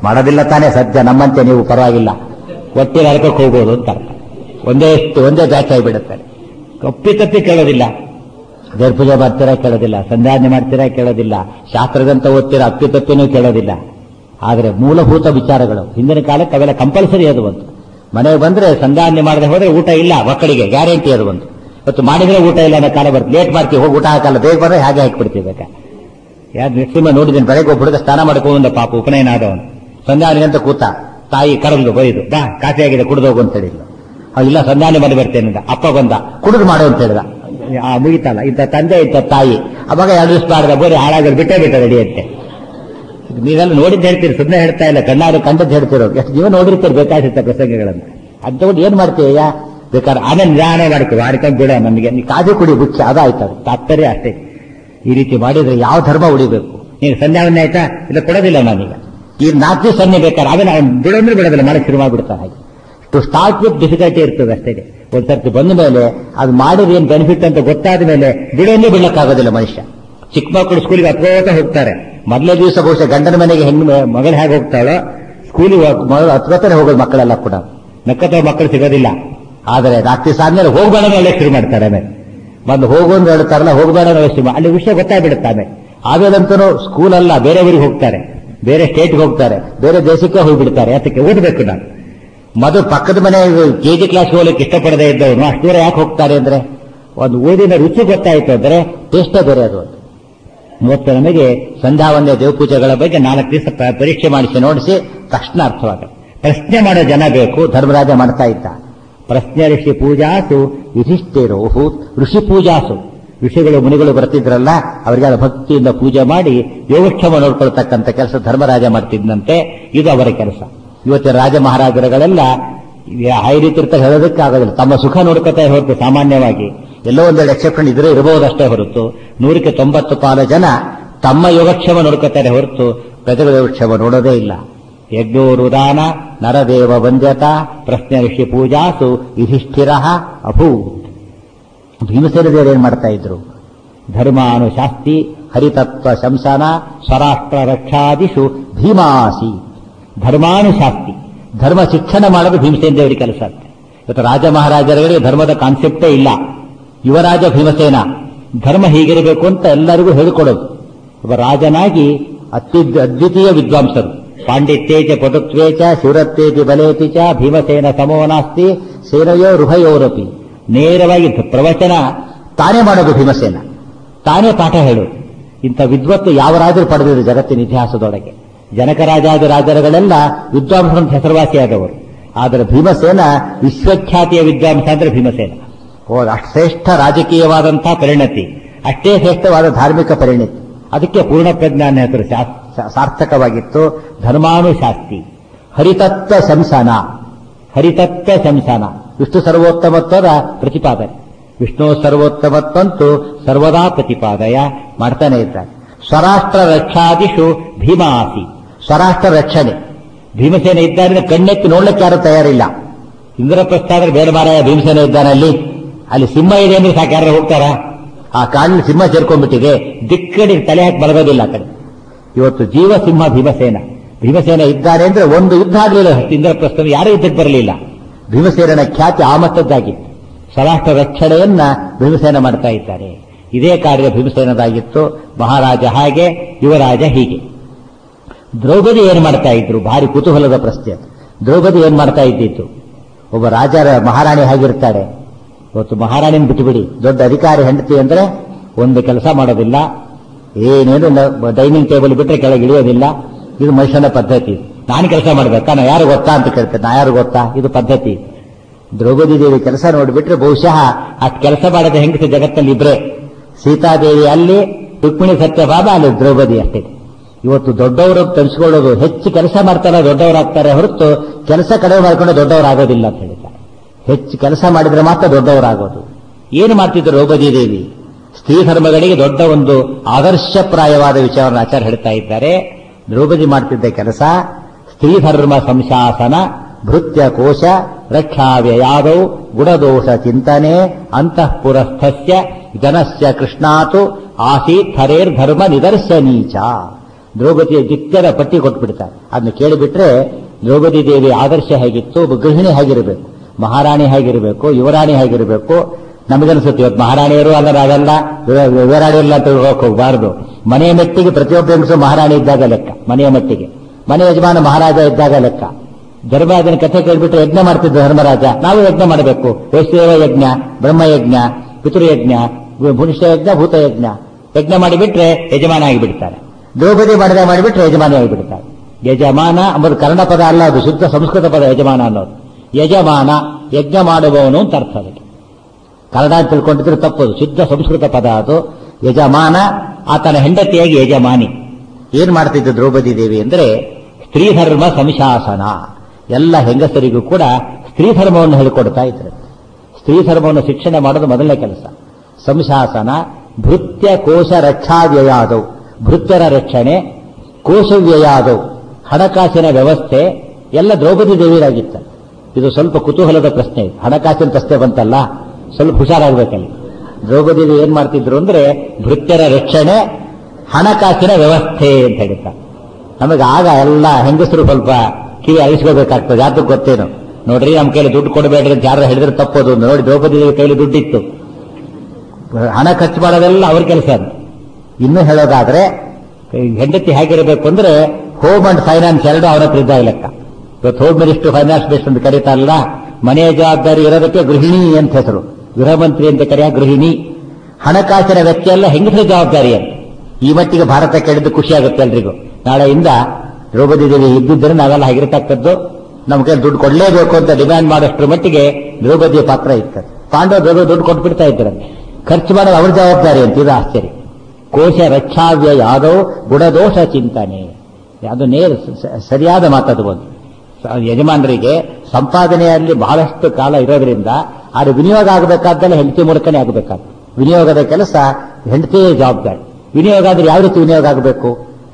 ಮಾಡೋದಿಲ್ಲ ತಾನೇ ಸದ್ಯ ನಮ್ಮಂತೆ ನೀವು ಪರವಾಗಿಲ್ಲ ಒಟ್ಟಿಗೆ ನರಕಕ್ಕೆ ಹೋಗ್ಬೋದು ಅಂತ ಅರ್ಥ ಒಂದೇ ಒಂದೇ ಬ್ಯಾಚ್ ಆಗಿಬಿಡುತ್ತಾರೆ ಕಪ್ಪಿ ತಪ್ಪಿ ಕೇಳೋದಿಲ್ಲ ದೇವ್ರ ಪೂಜೆ ಮಾಡ್ತೀರಾ ಕೇಳೋದಿಲ್ಲ ಸಂಧ್ಯಾನೆ ಮಾಡ್ತೀರಾ ಕೇಳೋದಿಲ್ಲ ಶಾಸ್ತ್ರದಂತ ಓದ್ತೀರಾ ಅಪ್ಪಿ ತಪ್ಪಿನೂ ಕೇಳೋದಿಲ್ಲ ಆದರೆ ಮೂಲಭೂತ ವಿಚಾರಗಳು ಹಿಂದಿನ ಕಾಲಕ್ಕೆ ಅವೆಲ್ಲ ಕಂಪಲ್ಸರಿ ಅದು ಒಂದು ಮನೆಗೆ ಬಂದ್ರೆ ಸಂಧಾನ್ಯ ಮಾಡದೆ ಹೋದ್ರೆ ಊಟ ಇಲ್ಲ ಮಕ್ಕಳಿಗೆ ಗ್ಯಾರಂಟಿ ಅದು ಒಂದು ಇವತ್ತು ಮಾಡಿದ್ರೆ ಊಟ ಇಲ್ಲ ಅನ್ನೋ ಕಾಲ ಬರುತ್ತೆ ಲೇಟ್ ಮಾಡ್ತೀವಿ ಹೋಗಿ ಊಟ ಹಾಕಲ್ಲ ಬೇಗ ಬಂದ್ರೆ ಹಾಗೆ ಹಾಕಿಬಿಡ್ತೀವಿ ಬೇಕಾ ಯಾರು ನಿಶ್ಚಿಮ ನೋಡಿದ್ದೀನಿ ಬೆಳಗ್ಗೆ ಒಬ್ಬ ಹುಡುಗ ಸ್ನಾನ ಮಾಡ್ಕೊಂಡು ಪಾಪ ಉಪನಯನ ಆದವನು ಸಂಧಾನಿಗೆ ಅಂತ ಕೂತ ತಾಯಿ ಕರೆದು ಬೈದು ಬಾ ಕಾಫಿ ಆಗಿದೆ ಕುಡಿದು ಹೋಗು ಅಂತ ಹೇಳಿದ್ಲು ಅವ್ ಇಲ್ಲ ಸಂಧಾನ ಮಾಡಿ ಬರ್ತೇನೆ ಅಂತ ಅಪ್ಪ ಬಂದ ಕುಡಿದು ಮಾಡು ಅಂತ ಹೇಳಿದ ಆ, ಮುಗಿತಲ್ಲ ಇಂಥ ತಂದೆ ಇಂಥ ತಾಯಿ ಅವಾಗ ಎರಡು ದಿವಸ ಮಾಡಿದ ಬೋರಿ ಹಾಳಾಗೋದು ಬಿಟ್ಟೇ ಬಿಟ್ಟ ರೆಡಿ ಅಂತೆ ನೀವೆಲ್ಲ ನೋಡಿದ್ದು ಹೇಳ್ತೀರಿ ಸುಮ್ಮನೆ ಹೇಳ್ತಾ ಇಲ್ಲ ಕಣ್ಣಾರು ಕಂಡದ್ದು ಹೇಳ್ತಿರೋ ಎಷ್ಟು ಜೀವ ನೋಡಿರ್ತೀರಿ ಬೇಕಾಗಿತ್ತ ಪ್ರಸಂಗಗಳನ್ನು ಅಂತಕೊಂಡು ಏನ್ ಮಾಡ್ತೀಯ ಬೇಕಾದ್ರೆ ಆಮೇಲೆ ನಿಧಾನ ಮಾಡ್ತೀವಿ ಮಾಡ್ಕೊಂಡು ಬಿಡ ನಮಗೆ ನೀ ಕಾಫಿ ಕುಡಿ ಮುಖ್ಯ ಅದಾಯ್ತು ಅದು ತಾತ್ಪರ್ಯ ಅಷ್ಟೇ ಈ ರೀತಿ ಮಾಡಿದ್ರೆ ಯಾವ ಧರ್ಮ ಉಳಿಬೇಕು ನೀನು ಸಂಧ್ಯಾವನ್ನೇ ಆಯ್ತಾ ಇಲ್ಲ ಕೊಡೋದಿಲ್ಲ ನಾನೀಗ ಈ ನಾಲ್ಕು ಸನ್ನೆ ಬೇಕಾದ್ರೆ ಆಮೇಲೆ ಅವ್ನು ಬಿಡೋದ್ರೆ ಬಿಡೋದಿಲ್ಲ ಮಾಡಕ್ಕೆ ಶುರು ಮಾಡ್ಬಿಡ್ತಾನೆ ಹಾಗೆ ಟು ಸ್ಟಾರ್ಟ್ ವಿತ್ ಡಿಫಿಕಲ್ಟಿ ಇರ್ತದೆ ಅಷ್ಟೇ ಒಂದ್ ಸರ್ತಿ ಬಂದ ಮೇಲೆ ಅದು ಮಾಡಿದ್ರೆ ಏನ್ ಬೆನಿಫಿಟ್ ಅಂತ ಗೊತ್ತಾದ ಮೇಲೆ ಬಿಡೋನ್ನೇ ಬಿಡಕ್ಕಾಗೋದಿಲ್ಲ ಮನುಷ್ಯ ಚಿಕ್ಕ ಮಕ್ಕಳು ಸ್ಕೂಲಿಗೆ ಹತ್ಕೋತ ಹೋಗ್ತಾರೆ ಮೊದಲನೇ ದಿವಸ ಬಹುಶಃ ಗಂಡನ ಮನೆಗೆ ಹೆಣ್ಣು ಮಗಳು ಹೇಗೆ ಹೋಗ್ತಾಳೋ ಸ್ಕೂಲಿಗೆ ಮೊದಲು ಹತ್ಕೋತಾನೆ ಹೋಗೋದು ಮಕ್ಕಳೆಲ್ಲ ಕೂಡ ನಕ್ಕತ್ತ ಮಕ್ಕಳು ಸಿಗೋದಿಲ್ಲ ಆದರೆ ರಾತ್ರಿ ಸಾದ್ಮೇಲೆ ಹೋಗ್ಬೇಡ ಒಳ್ಳೆ ಶುರು ಮಾಡ್ತಾರೆ ಆಮೇಲೆ ಬಂದು ಹೋಗು ಅಂತ ಹೇಳ್ತಾರಲ್ಲ ಹೋಗ್ಬೇಡ ಅನ್ನೋ ಶುರು ಮಾಡಿ- ಅಲ್ಲಿ ವಿಷಯ ಗೊತ್ತಾಗ್ಬಿಡುತ್ತೆ ಆಮೇಲೆ ಆಮೇಲಂತೂ ಸ್ಕೂಲ್ ಅಲ್ಲ ಬೇರೆ ಊರಿಗೆ ಹೋಗ್ತಾರೆ ಬೇರೆ ಸ್ಟೇಟ್ಗೆ ಹೋಗ್ತಾರೆ ಬೇರೆ ದೇಶಕ್ಕೆ ಹೋಗ್ಬಿಡ್ತಾರೆ ಅದಕ್ಕೆ ಓದಬೇಕು ನಾನು ಮೊದಲು ಪಕ್ಕದ ಮನೆ ಕೆಜಿ ಕ್ಲಾಸ್ ಹೋಗ್ಲಿಕ್ಕೆ ಇಷ್ಟಪಡದೇ ಇದ್ದವನು ಅಷ್ಟು ದೂರ ಯಾಕೆ ಹೋಗ್ತಾರೆ ಅಂದ್ರೆ ಒಂದು ಓದಿನ ರುಚಿ ಗೊತ್ತಾಯ್ತು ಅಂದ್ರೆ ಟೇಸ್ಟೇ ಬೇರೆ ಅದು ಒಂದು ಇವತ್ತು ನಮಗೆ ಸಂಧ್ಯಾವಂದ್ಯ ದೇವಪೂಜೆಗಳ ಬಗ್ಗೆ ನಾಲ್ಕು ದಿವಸ ಪ- ಪರೀಕ್ಷೆ ಮಾಡಿಸಿ ನೋಡಿಸಿ ತಕ್ಷಣ ಅರ್ಥವಾಗುತ್ತೆ ಪ್ರಶ್ನೆ ಮಾಡೋ ಜನ ಬೇಕು ಧರ್ಮರಾಜ ಮಾಡ್ತಾ ಇದ್ದ ಪ್ರಶ್ನೆ ಋಷಿ ಪೂಜಾಸು ಯುಧಿಷ್ಠಿರೋಹು ಋಷಿ ಪೂಜಾಸು ಋಷಿಗಳು ಮುನಿಗಳು ಬರ್ತಿದ್ರಲ್ಲ ಅವರಿಗೆ ಅದು ಭಕ್ತಿಯಿಂದ ಪೂಜೆ ಮಾಡಿ ಯೋಗಕ್ಷೇಮ ನೋಡ್ಕೊಳ್ತಕ್ಕಂಥ ಕೆಲಸ ಧರ್ಮರಾಜ ಮಾಡ್ತಿದ್ದಂತೆ ಇದು ಅವರ ಕೆಲಸ ಇವತ್ತಿನ ರಾಜ ಮಹಾರಾಜರುಗಳೆಲ್ಲ ಹೈರೀತಿರ್ತ ಹೇಳೋದಕ್ಕೆ ಆಗೋದಿಲ್ಲ ತಮ್ಮ ಸುಖ ನೋಡ್ಕೊತಾ ಹೊರತು ಸಾಮಾನ್ಯವಾಗಿ ಎಲ್ಲೋ ಒಂದೆರಡು ಎಕ್ಸೆಪ್ಷನ್ ಇದ್ರೆ ಇರಬಹುದಷ್ಟೇ ಹೊರತು ನೂರಕ್ಕೆ ತೊಂಬತ್ತು ಪಾಲು ಜನ ತಮ್ಮ ಯೋಗಕ್ಷೇಮ ನೋಡ್ಕೊತಾರೆ ಹೊರತು ಪ್ರಜೆಗಳ ಯೋಗಕ್ಷೇಮ ನೋಡೋದೇ ಇಲ್ಲ ಯಜ್ಞೋರುದಾನ ನರದೇವ ವಂದ್ಯತ ಪ್ರಶ್ನೆ ಋಷಿ ಪೂಜಾಸು ಯುಧಿಷ್ಠಿರ ಅಭೂತ್ ಭೀಮಸೇನ ದೇವರು ಏನ್ ಮಾಡ್ತಾ ಇದ್ರು ಧರ್ಮಾನುಶಾಸ್ತಿ ಹರಿತತ್ವ ಶಂಸನ ಸ್ವರಾಷ್ಟ್ರ ರಕ್ಷಾದಿಷು ಭೀಮಾಸಿ ಧರ್ಮಾನುಶಾಸ್ತಿ ಧರ್ಮ ಶಿಕ್ಷಣ ಮಾಡೋದು ಭೀಮಸೇನ ದೇವರಿಗೆ ಕೆಲಸ ಅಂತೆ ಇವತ್ತು ರಾಜ ಮಹಾರಾಜರುಗಳಿಗೆ ಧರ್ಮದ ಕಾನ್ಸೆಪ್ಟೇ ಇಲ್ಲ ಯುವರಾಜ ಭೀಮಸೇನ ಧರ್ಮ ಹೀಗಿರಬೇಕು ಅಂತ ಎಲ್ಲರಿಗೂ ಹೇಳಿಕೊಡೋದು ಒಬ್ಬ ರಾಜನಾಗಿ ಅತ್ಯ ಅದ್ವಿತೀಯ ವಿದ್ವಾಂಸರು ಪಾಂಡಿತ್ಯೇಚ ಪಟುತ್ವೇಚ ಶಿವರತ್ವೇತಿ ಬಲೇತಿ ಚ ಭೀಮಸೇನ ಸಮೋ ನಾಸ್ತಿ ಸೇನಯೋ ರುಭಯೋರಪಿ ನೇರವಾಗಿ ಧ- ಪ್ರವಚನ ತಾನೇ ಮಾಡೋದು ಭೀಮಸೇನ ತಾನೇ ಪಾಠ ಹೇಳೋದು ಇಂಥ ವಿದ್ವತ್ತು ಯಾವ ರಾಜರು ಪಡೆದಿದ್ರು ಜಗತ್ತಿನ ಇತಿಹಾಸದೊಳಗೆ ಜನಕರಾಜಾದಿ ರಾಜರುಗಳೆಲ್ಲ ವಿದ್ವಾಂಸರಂತ ಹೆಸರುವಾಸಿಯಾದವರು ಆದರೆ ಭೀಮಸೇನ ವಿಶ್ವಖ್ಯಾತಿಯ ವಿದ್ವಾಂಸ ಅಂದ್ರೆ ಭೀಮಸೇನ ಓ ಅಷ್ಟು ಶ್ರೇಷ್ಠ ರಾಜಕೀಯವಾದಂತಹ ಪರಿಣತಿ ಅಷ್ಟೇ ಶ್ರೇಷ್ಠವಾದ ಧಾರ್ಮಿಕ ಪರಿಣತಿ ಅದಕ್ಕೆ ಪೂರ್ಣ ಪ್ರಜ್ಞಾನ ಹೆಸರು ಶಾ- ಶಾ- ಸಾರ್ಥಕವಾಗಿತ್ತು ಧರ್ಮಾನುಶಾಸ್ತಿ ಹರಿತತ್ವ ಶಂಸನ ಹರಿತತ್ವ ಶಂಸನ ವಿಷ್ಣು ಸರ್ವೋತ್ತಮತ್ವದ ಪ್ರತಿಪಾದನೆ ವಿಷ್ಣು ಸರ್ವೋತ್ತಮತ್ವಂತೂ ಸರ್ವದಾ ಪ್ರತಿಪಾದಯ ಮಾಡ್ತಾನೆ ಇದ್ದಾರೆ ಸ್ವರಾಷ್ಟ್ರ ರಕ್ಷಾದಿಷು ಭೀಮಾಸಿ ಸ್ವರಾಷ್ಟ್ರ ರಕ್ಷಣೆ ಭೀಮಸೇನ ಇದ್ದಾರೆ ಕಣ್ಣೆತ್ತಿ ನೋಡ್ಲಿಕ್ಕೆ ಯಾರು ತಯಾರಿಲ್ಲ ಇಂದ್ರಪ್ರಸ್ಥ ಅಂದ್ರೆ ಬೇಡ ಮಾರಾಯ ಭೀಮಸೇನ ಇದ್ದಾನೆ ಅಲ್ಲಿ ಅಲ್ಲಿ ಸಿಂಹ ಇದೆ ಅಂದ್ರೆ ಸಾಕು ಯಾರು ಹೋಗ್ತಾರಾ ಆ ಕಾಡಿನ ಸಿಂಹ ಸೇರ್ಕೊಂಡ್ಬಿಟ್ಟಿದೆ ದಿಕ್ಕಡಿ ತಲೆ ಹಾಕಿ ಬರಗೋದಿಲ್ಲ ಆ ಕಡೆ ಇವತ್ತು ಜೀವ ಸಿಂಹ ಭೀಮಸೇನ ಭೀಮಸೇನ ಇದ್ದಾರೆ ಅಂದ್ರೆ ಒಂದು ಯುದ್ಧ ಆಗಲಿಲ್ಲ ಇಂದ್ರಪ್ರಸ್ಥ ಯಾರೂ ಯುದ್ಧಕ್ಕೆ ಬರಲಿಲ್ಲ ಭೀಮಸೇನನ ಖ್ಯಾತಿ ಆ ಮಟ್ಟದ್ದಾಗಿತ್ತು ಸ್ವರಾಷ್ಟ್ರ ರಕ್ಷಣೆಯನ್ನ ಭೀಮಸೇನ ಮಾಡ್ತಾ ಇದ್ದಾರೆ ಇದೇ ಕಾರ್ಯ ಭೀಮಸೇನದಾಗಿತ್ತು ಮಹಾರಾಜ ಹಾಗೆ ಯುವರಾಜ ಹೀಗೆ ದ್ರೌಪದಿ ಏನ್ ಮಾಡ್ತಾ ಇದ್ರು ಭಾರಿ ಕುತೂಹಲದ ಪ್ರಶ್ನೆ ಅದು. ದ್ರೌಪದಿ ಏನ್ ಮಾಡ್ತಾ ಇದ್ದಿತ್ತು ಒಬ್ಬ ರಾಜರ ಮಹಾರಾಣಿ ಹೇಗಿರ್ತಾಳೆ ಇವತ್ತು ಮಹಾರಾಣಿನ ಬಿಟ್ಟುಬಿಡಿ ದೊಡ್ಡ ಅಧಿಕಾರಿ ಹೆಂಡತಿ ಅಂದ್ರೆ ಒಂದು ಕೆಲಸ ಮಾಡೋದಿಲ್ಲ ಏನೇನು ಡೈನಿಂಗ್ ಟೇಬಲ್ ಬಿಟ್ಟರೆ ಕೆಳಗೆ ಇಳಿಯೋದಿಲ್ಲ ಇದು ಮನುಷ್ಯನ ಪದ್ಧತಿ ನಾನು ಕೆಲಸ ಮಾಡ್ಬೇಕಾ ನಾ ಯಾರು ಗೊತ್ತಾ ಅಂತ ಕೇಳ್ತೇನೆ ನಾ ಯಾರು ಗೊತ್ತಾ ಇದು ಪದ್ಧತಿ ದ್ರೌಪದಿ ದೇವಿ ಕೆಲಸ ನೋಡಿಬಿಟ್ರೆ ಬಹುಶಃ ಅಷ್ಟು ಕೆಲಸ ಮಾಡದ ಹೆಂಗಸ ಜಗತ್ತಲ್ಲಿ ಇಬ್ರೆ ಸೀತಾದೇವಿ ಅಲ್ಲಿ ರುಕ್ಮಿಣಿ ಸತ್ಯಭಾಮ ಅಲ್ಲಿ ದ್ರೌಪದಿ ಅಷ್ಟೇ ಇವತ್ತು ದೊಡ್ಡವರು ತರಿಸ್ಕೊಳ್ಳೋದು ಹೆಚ್ಚು ಕೆಲಸ ಮಾಡ್ತಾರೆ ದೊಡ್ಡವರಾಗ್ತಾರೆ ಹೊರತು ಕೆಲಸ ಕಡಿಮೆ ಮಾಡ್ಕೊಂಡು ದೊಡ್ಡವರಾಗೋದಿಲ್ಲ ಅಂತ ಹೇಳಿದ್ದಾರೆ ಹೆಚ್ಚು ಕೆಲಸ ಮಾಡಿದ್ರೆ ಮಾತ್ರ ದೊಡ್ಡವರಾಗೋದು ಏನು ಮಾಡ್ತಿದ್ರು ದ್ರೌಪದಿ ದೇವಿ ಸ್ತ್ರೀ ಧರ್ಮಗಳಿಗೆ ದೊಡ್ಡ ಒಂದು ಆದರ್ಶಪ್ರಾಯವಾದ ವಿಚಾರವನ್ನು ಆಚಾರ್ಯ ಹೇಳ್ತಾ ಇದ್ದಾರೆ ದ್ರೌಪದಿ ಮಾಡ್ತಿದ್ದ ಕೆಲಸ ಸ್ತ್ರೀ ಧರ್ಮ ಸಂಶಾಸನ ಭೃತ್ಯ ಕೋಶ ರಕ್ಷಾವ್ಯಯಾದೌ ಗುಣದೋಷ ಚಿಂತನೆ ಅಂತಃಪುರಸ್ಥಸ್ಯ ಜನಸ್ಯ ಕೃಷ್ಣಾತು ಆಸೀತ್ ಹರೇರ್ ಧರ್ಮ ನಿದರ್ಶನೀಚ ದ್ರೌಪದಿಯ ದಿಕ್ಕದ ಪಟ್ಟಿ ಕೊಟ್ಬಿಡ್ತಾರೆ ಅದನ್ನ ಕೇಳಿಬಿಟ್ರೆ ದ್ರೌಪದಿ ದೇವಿ ಆದರ್ಶ ಹೇಗಿತ್ತು ಒಬ್ಬ ಗೃಹಿಣಿ ಹೇಗಿರಬೇಕು ಮಹಾರಾಣಿ ಹೇಗಿರಬೇಕು ಯುವರಾಣಿ ಹೇಗಿರಬೇಕು ನಮಗನ್ಸುತ್ತೆ ಇವತ್ತು ಮಹಾರಾಣಿಯರು ಅಲ್ಲರ ಅದಲ್ಲ ಯುವ- ಯುವರಾಣಿಯಲ್ಲ ಅಂತ ಹೋಗಕ್ಕೆ ಹೋಗಬಾರದು ಮನೆಯ ಮೆಟ್ಟಿಗೆ ಪ್ರತಿಯೊಬ್ಬ ಹೆಂಗಸು ಮಹಾರಾಣಿ ಇದ್ದಾಗ ಲೆಕ್ಕ ಮನೆಯ ಮಟ್ಟಿಗೆ ಮನೆ ಯಜಮಾನ ಮಹಾರಾಜ ಇದ್ದಾಗ ಲೆಕ್ಕ ಧರ್ಮರಾಜನ ಕಥೆ ಕೇಳ್ಬಿಟ್ರೆ ಯಜ್ಞ ಮಾಡ್ತಿದ್ದ ಧರ್ಮರಾಜ ನಾವು ಯಜ್ಞ ಮಾಡಬೇಕು ವೈಷ್ಣವ ಯಜ್ಞ ಬ್ರಹ್ಮಯಜ್ಞ ಪಿತೃಯಜ್ಞ ಭುನಿಷ್ಠ ಯಜ್ಞ ಭೂತಯಜ್ಞ ಯಜ್ಞ ಮಾಡಿಬಿಟ್ರೆ ಯಜಮಾನ ಆಗಿಬಿಡ್ತಾರೆ ದ್ರೌಪದಿ ಮಾಡಿದ ಮಾಡಿಬಿಟ್ರೆ ಯಜಮಾನಿ ಆಗಿಬಿಡ್ತಾರೆ ಯಜಮಾನ ಎಂಬುದು ಕನ್ನಡ ಪದ ಅಲ್ಲ ಅದು ಶುದ್ಧ ಸಂಸ್ಕೃತ ಪದ ಯಜಮಾನ ಅನ್ನೋದು ಯಜಮಾನ ಯಜ್ಞ ಮಾಡುವವನು ಅಂತ ಅರ್ಥ ಅದಕ್ಕೆ ಕನ್ನಡ ಅಂತ ತಿಳ್ಕೊಂಡಿದ್ರೆ ತಪ್ಪದು ಶುದ್ಧ ಸಂಸ್ಕೃತ ಪದ ಅದು ಯಜಮಾನ ಆತನ ಹೆಂಡತಿಯಾಗಿ ಯಜಮಾನಿ ಏನ್ ಮಾಡ್ತಿದ್ದ ದ್ರೌಪದಿ ದೇವಿ ಅಂದ್ರೆ ಸ್ತ್ರೀ ಧರ್ಮ ಸಂಶಾಸನ ಎಲ್ಲ ಹೆಂಗಸರಿಗೂ ಕೂಡ ಸ್ತ್ರೀ ಧರ್ಮವನ್ನು ಹೇಳಿಕೊಡ್ತಾ ಇದ್ರು ಸ್ತ್ರೀ ಧರ್ಮವನ್ನು ಶಿಕ್ಷಣ ಮಾಡೋದು ಮೊದಲನೇ ಕೆಲಸ ಸಂಶಾಸನ ಭೃತ್ಯ ಕೋಶ ರಕ್ಷಾವ್ಯಯಾದವು ಭೃತ್ಯರ ರಕ್ಷಣೆ ಕೋಶವ್ಯಯಾದವು ಹಣಕಾಸಿನ ವ್ಯವಸ್ಥೆ ಎಲ್ಲ ದ್ರೌಪದಿ ದೇವಿಯರಾಗಿತ್ತು ಇದು ಸ್ವಲ್ಪ ಕುತೂಹಲದ ಪ್ರಶ್ನೆ ಇದು ಹಣಕಾಸಿನ ಪ್ರಶ್ನೆ ಬಂತಲ್ಲ ಸ್ವಲ್ಪ ಹುಷಾರಾಗಬೇಕಲ್ಲಿ ದ್ರೌಪದಿ ದೇವಿ ಏನ್ ಮಾಡ್ತಿದ್ರು ಅಂದ್ರೆ ಭೃತ್ಯರ ರಕ್ಷಣೆ ಹಣಕಾಸಿನ ವ್ಯವಸ್ಥೆ ಅಂತ ಹೇಳ್ತಾರೆ ನಮಗೆ ಆಗ ಎಲ್ಲ ಹೆಂಗಸರು ಸ್ವಲ್ಪ ಕಿವಿ ಅಳಿಸ್ಕೋಬೇಕಾಗ್ತದೆ ಯಾತಕ್ಕೆ ಗೊತ್ತೇನು ನೋಡ್ರಿ ನಮ್ಮ ಕೈಲಿ ದುಡ್ಡು ಕೊಡಬೇಡ್ರಿ ಅಂತ ಯಾರು ಹೇಳಿದ್ರೆ ತಪ್ಪೋದು ಅಂತ. ನೋಡಿ ದ್ರೌಪದಿ ದೇವಿ ಕೈಲಿ ದುಡ್ಡಿತ್ತು ಹಣ ಖರ್ಚು ಮಾಡೋದೆಲ್ಲ ಅವ್ರ ಕೆಲಸ ಅದು ಇನ್ನು ಹೇಳೋದಾದ್ರೆ ಈ ಹೆಂಡತಿ ಹೇಗಿರಬೇಕು ಅಂದ್ರೆ ಹೋಮ್ ಅಂಡ್ ಫೈನಾನ್ಸ್ ಎರಡು ಅವರ ಹತ್ರ ಇದ್ದಾಗ ಲೆಕ್ಕ ಇವತ್ತು ಹೋಮ್ ಮಿನಿಸ್ಟರ್ ಫೈನಾನ್ಸ್ ಮಿನಿಸ್ಟರ್ ಅಂತ ಕರೀತಾರಲ್ಲ ಮನೆಯ ಜವಾಬ್ದಾರಿ ಇರೋದಕ್ಕೆ ಗೃಹಿಣಿ ಅಂತ ಹೆಸರು ಗೃಹ ಮಂತ್ರಿ ಅಂತ ಕರೆಯ ಗೃಹಿಣಿ ಹಣಕಾಸಿನ ವೆಚ್ಚ ಎಲ್ಲ ಹೆಂಗಸರ ಜವಾಬ್ದಾರಿ ಅಂತ ಈ ಮಟ್ಟಿಗೆ ಭಾರತ ಕೇಳಿದ್ದು ಖುಷಿ ಆಗುತ್ತೆ ಎಲ್ರಿಗೂ ನಾಳೆಯಿಂದ ದ್ರೌಪದಿ ದೇವಿ ಇದ್ದಿದ್ದರೆ ನಾವೆಲ್ಲ ಆಗಿರತಕ್ಕದ್ದು ನಮ್ಮ ಕೈ ದುಡ್ಡು ಕೊಡಲೇಬೇಕು ಅಂತ ಡಿಮ್ಯಾಂಡ್ ಮಾಡೋಷ್ಟ್ರ ಮಟ್ಟಿಗೆ ದ್ರೌಪದಿಯ ಪಾತ್ರ ಇತ್ತು ಪಾಂಡವ ದ್ರೌಪದಿ ದುಡ್ಡು ಕೊಟ್ಬಿಡ್ತಾ ಇದ್ರಂತೆ ಖರ್ಚು ಮಾಡೋದು ಅವ್ರ ಜವಾಬ್ದಾರಿ ಅಂತ ಇದು ಆಶ್ಚರ್ಯ ಕೋಶ ರಕ್ಷಾವ್ಯ ಯಾದವ್ ಗುಣದೋಷ ಚಿಂತನೆ ಅದು ನೇರ ಸ- ಸರಿಯಾದ ಮಾತದು ಒಂದು ಸ- ಯಜಮಾನರಿಗೆ ಸಂಪಾದನೆಯಲ್ಲಿ ಬಹಳಷ್ಟು ಕಾಲ ಇರೋದ್ರಿಂದ ಅದು ವಿನಿಯೋಗ ಆಗಬೇಕಾದ್ದಲ್ಲ ಹೆಂಡತಿ ಮೂಲಕನೇ ಆಗಬೇಕಾದ ವಿನಿಯೋಗದ ಕೆಲಸ ಹೆಂಡತಿಯೇ ಜವಾಬ್ದಾರಿ ವಿನಿಯೋಗ ಆದ್ರೆ ಯಾವ ರೀತಿ ವಿನಿಯೋಗ ಆಗಬೇಕು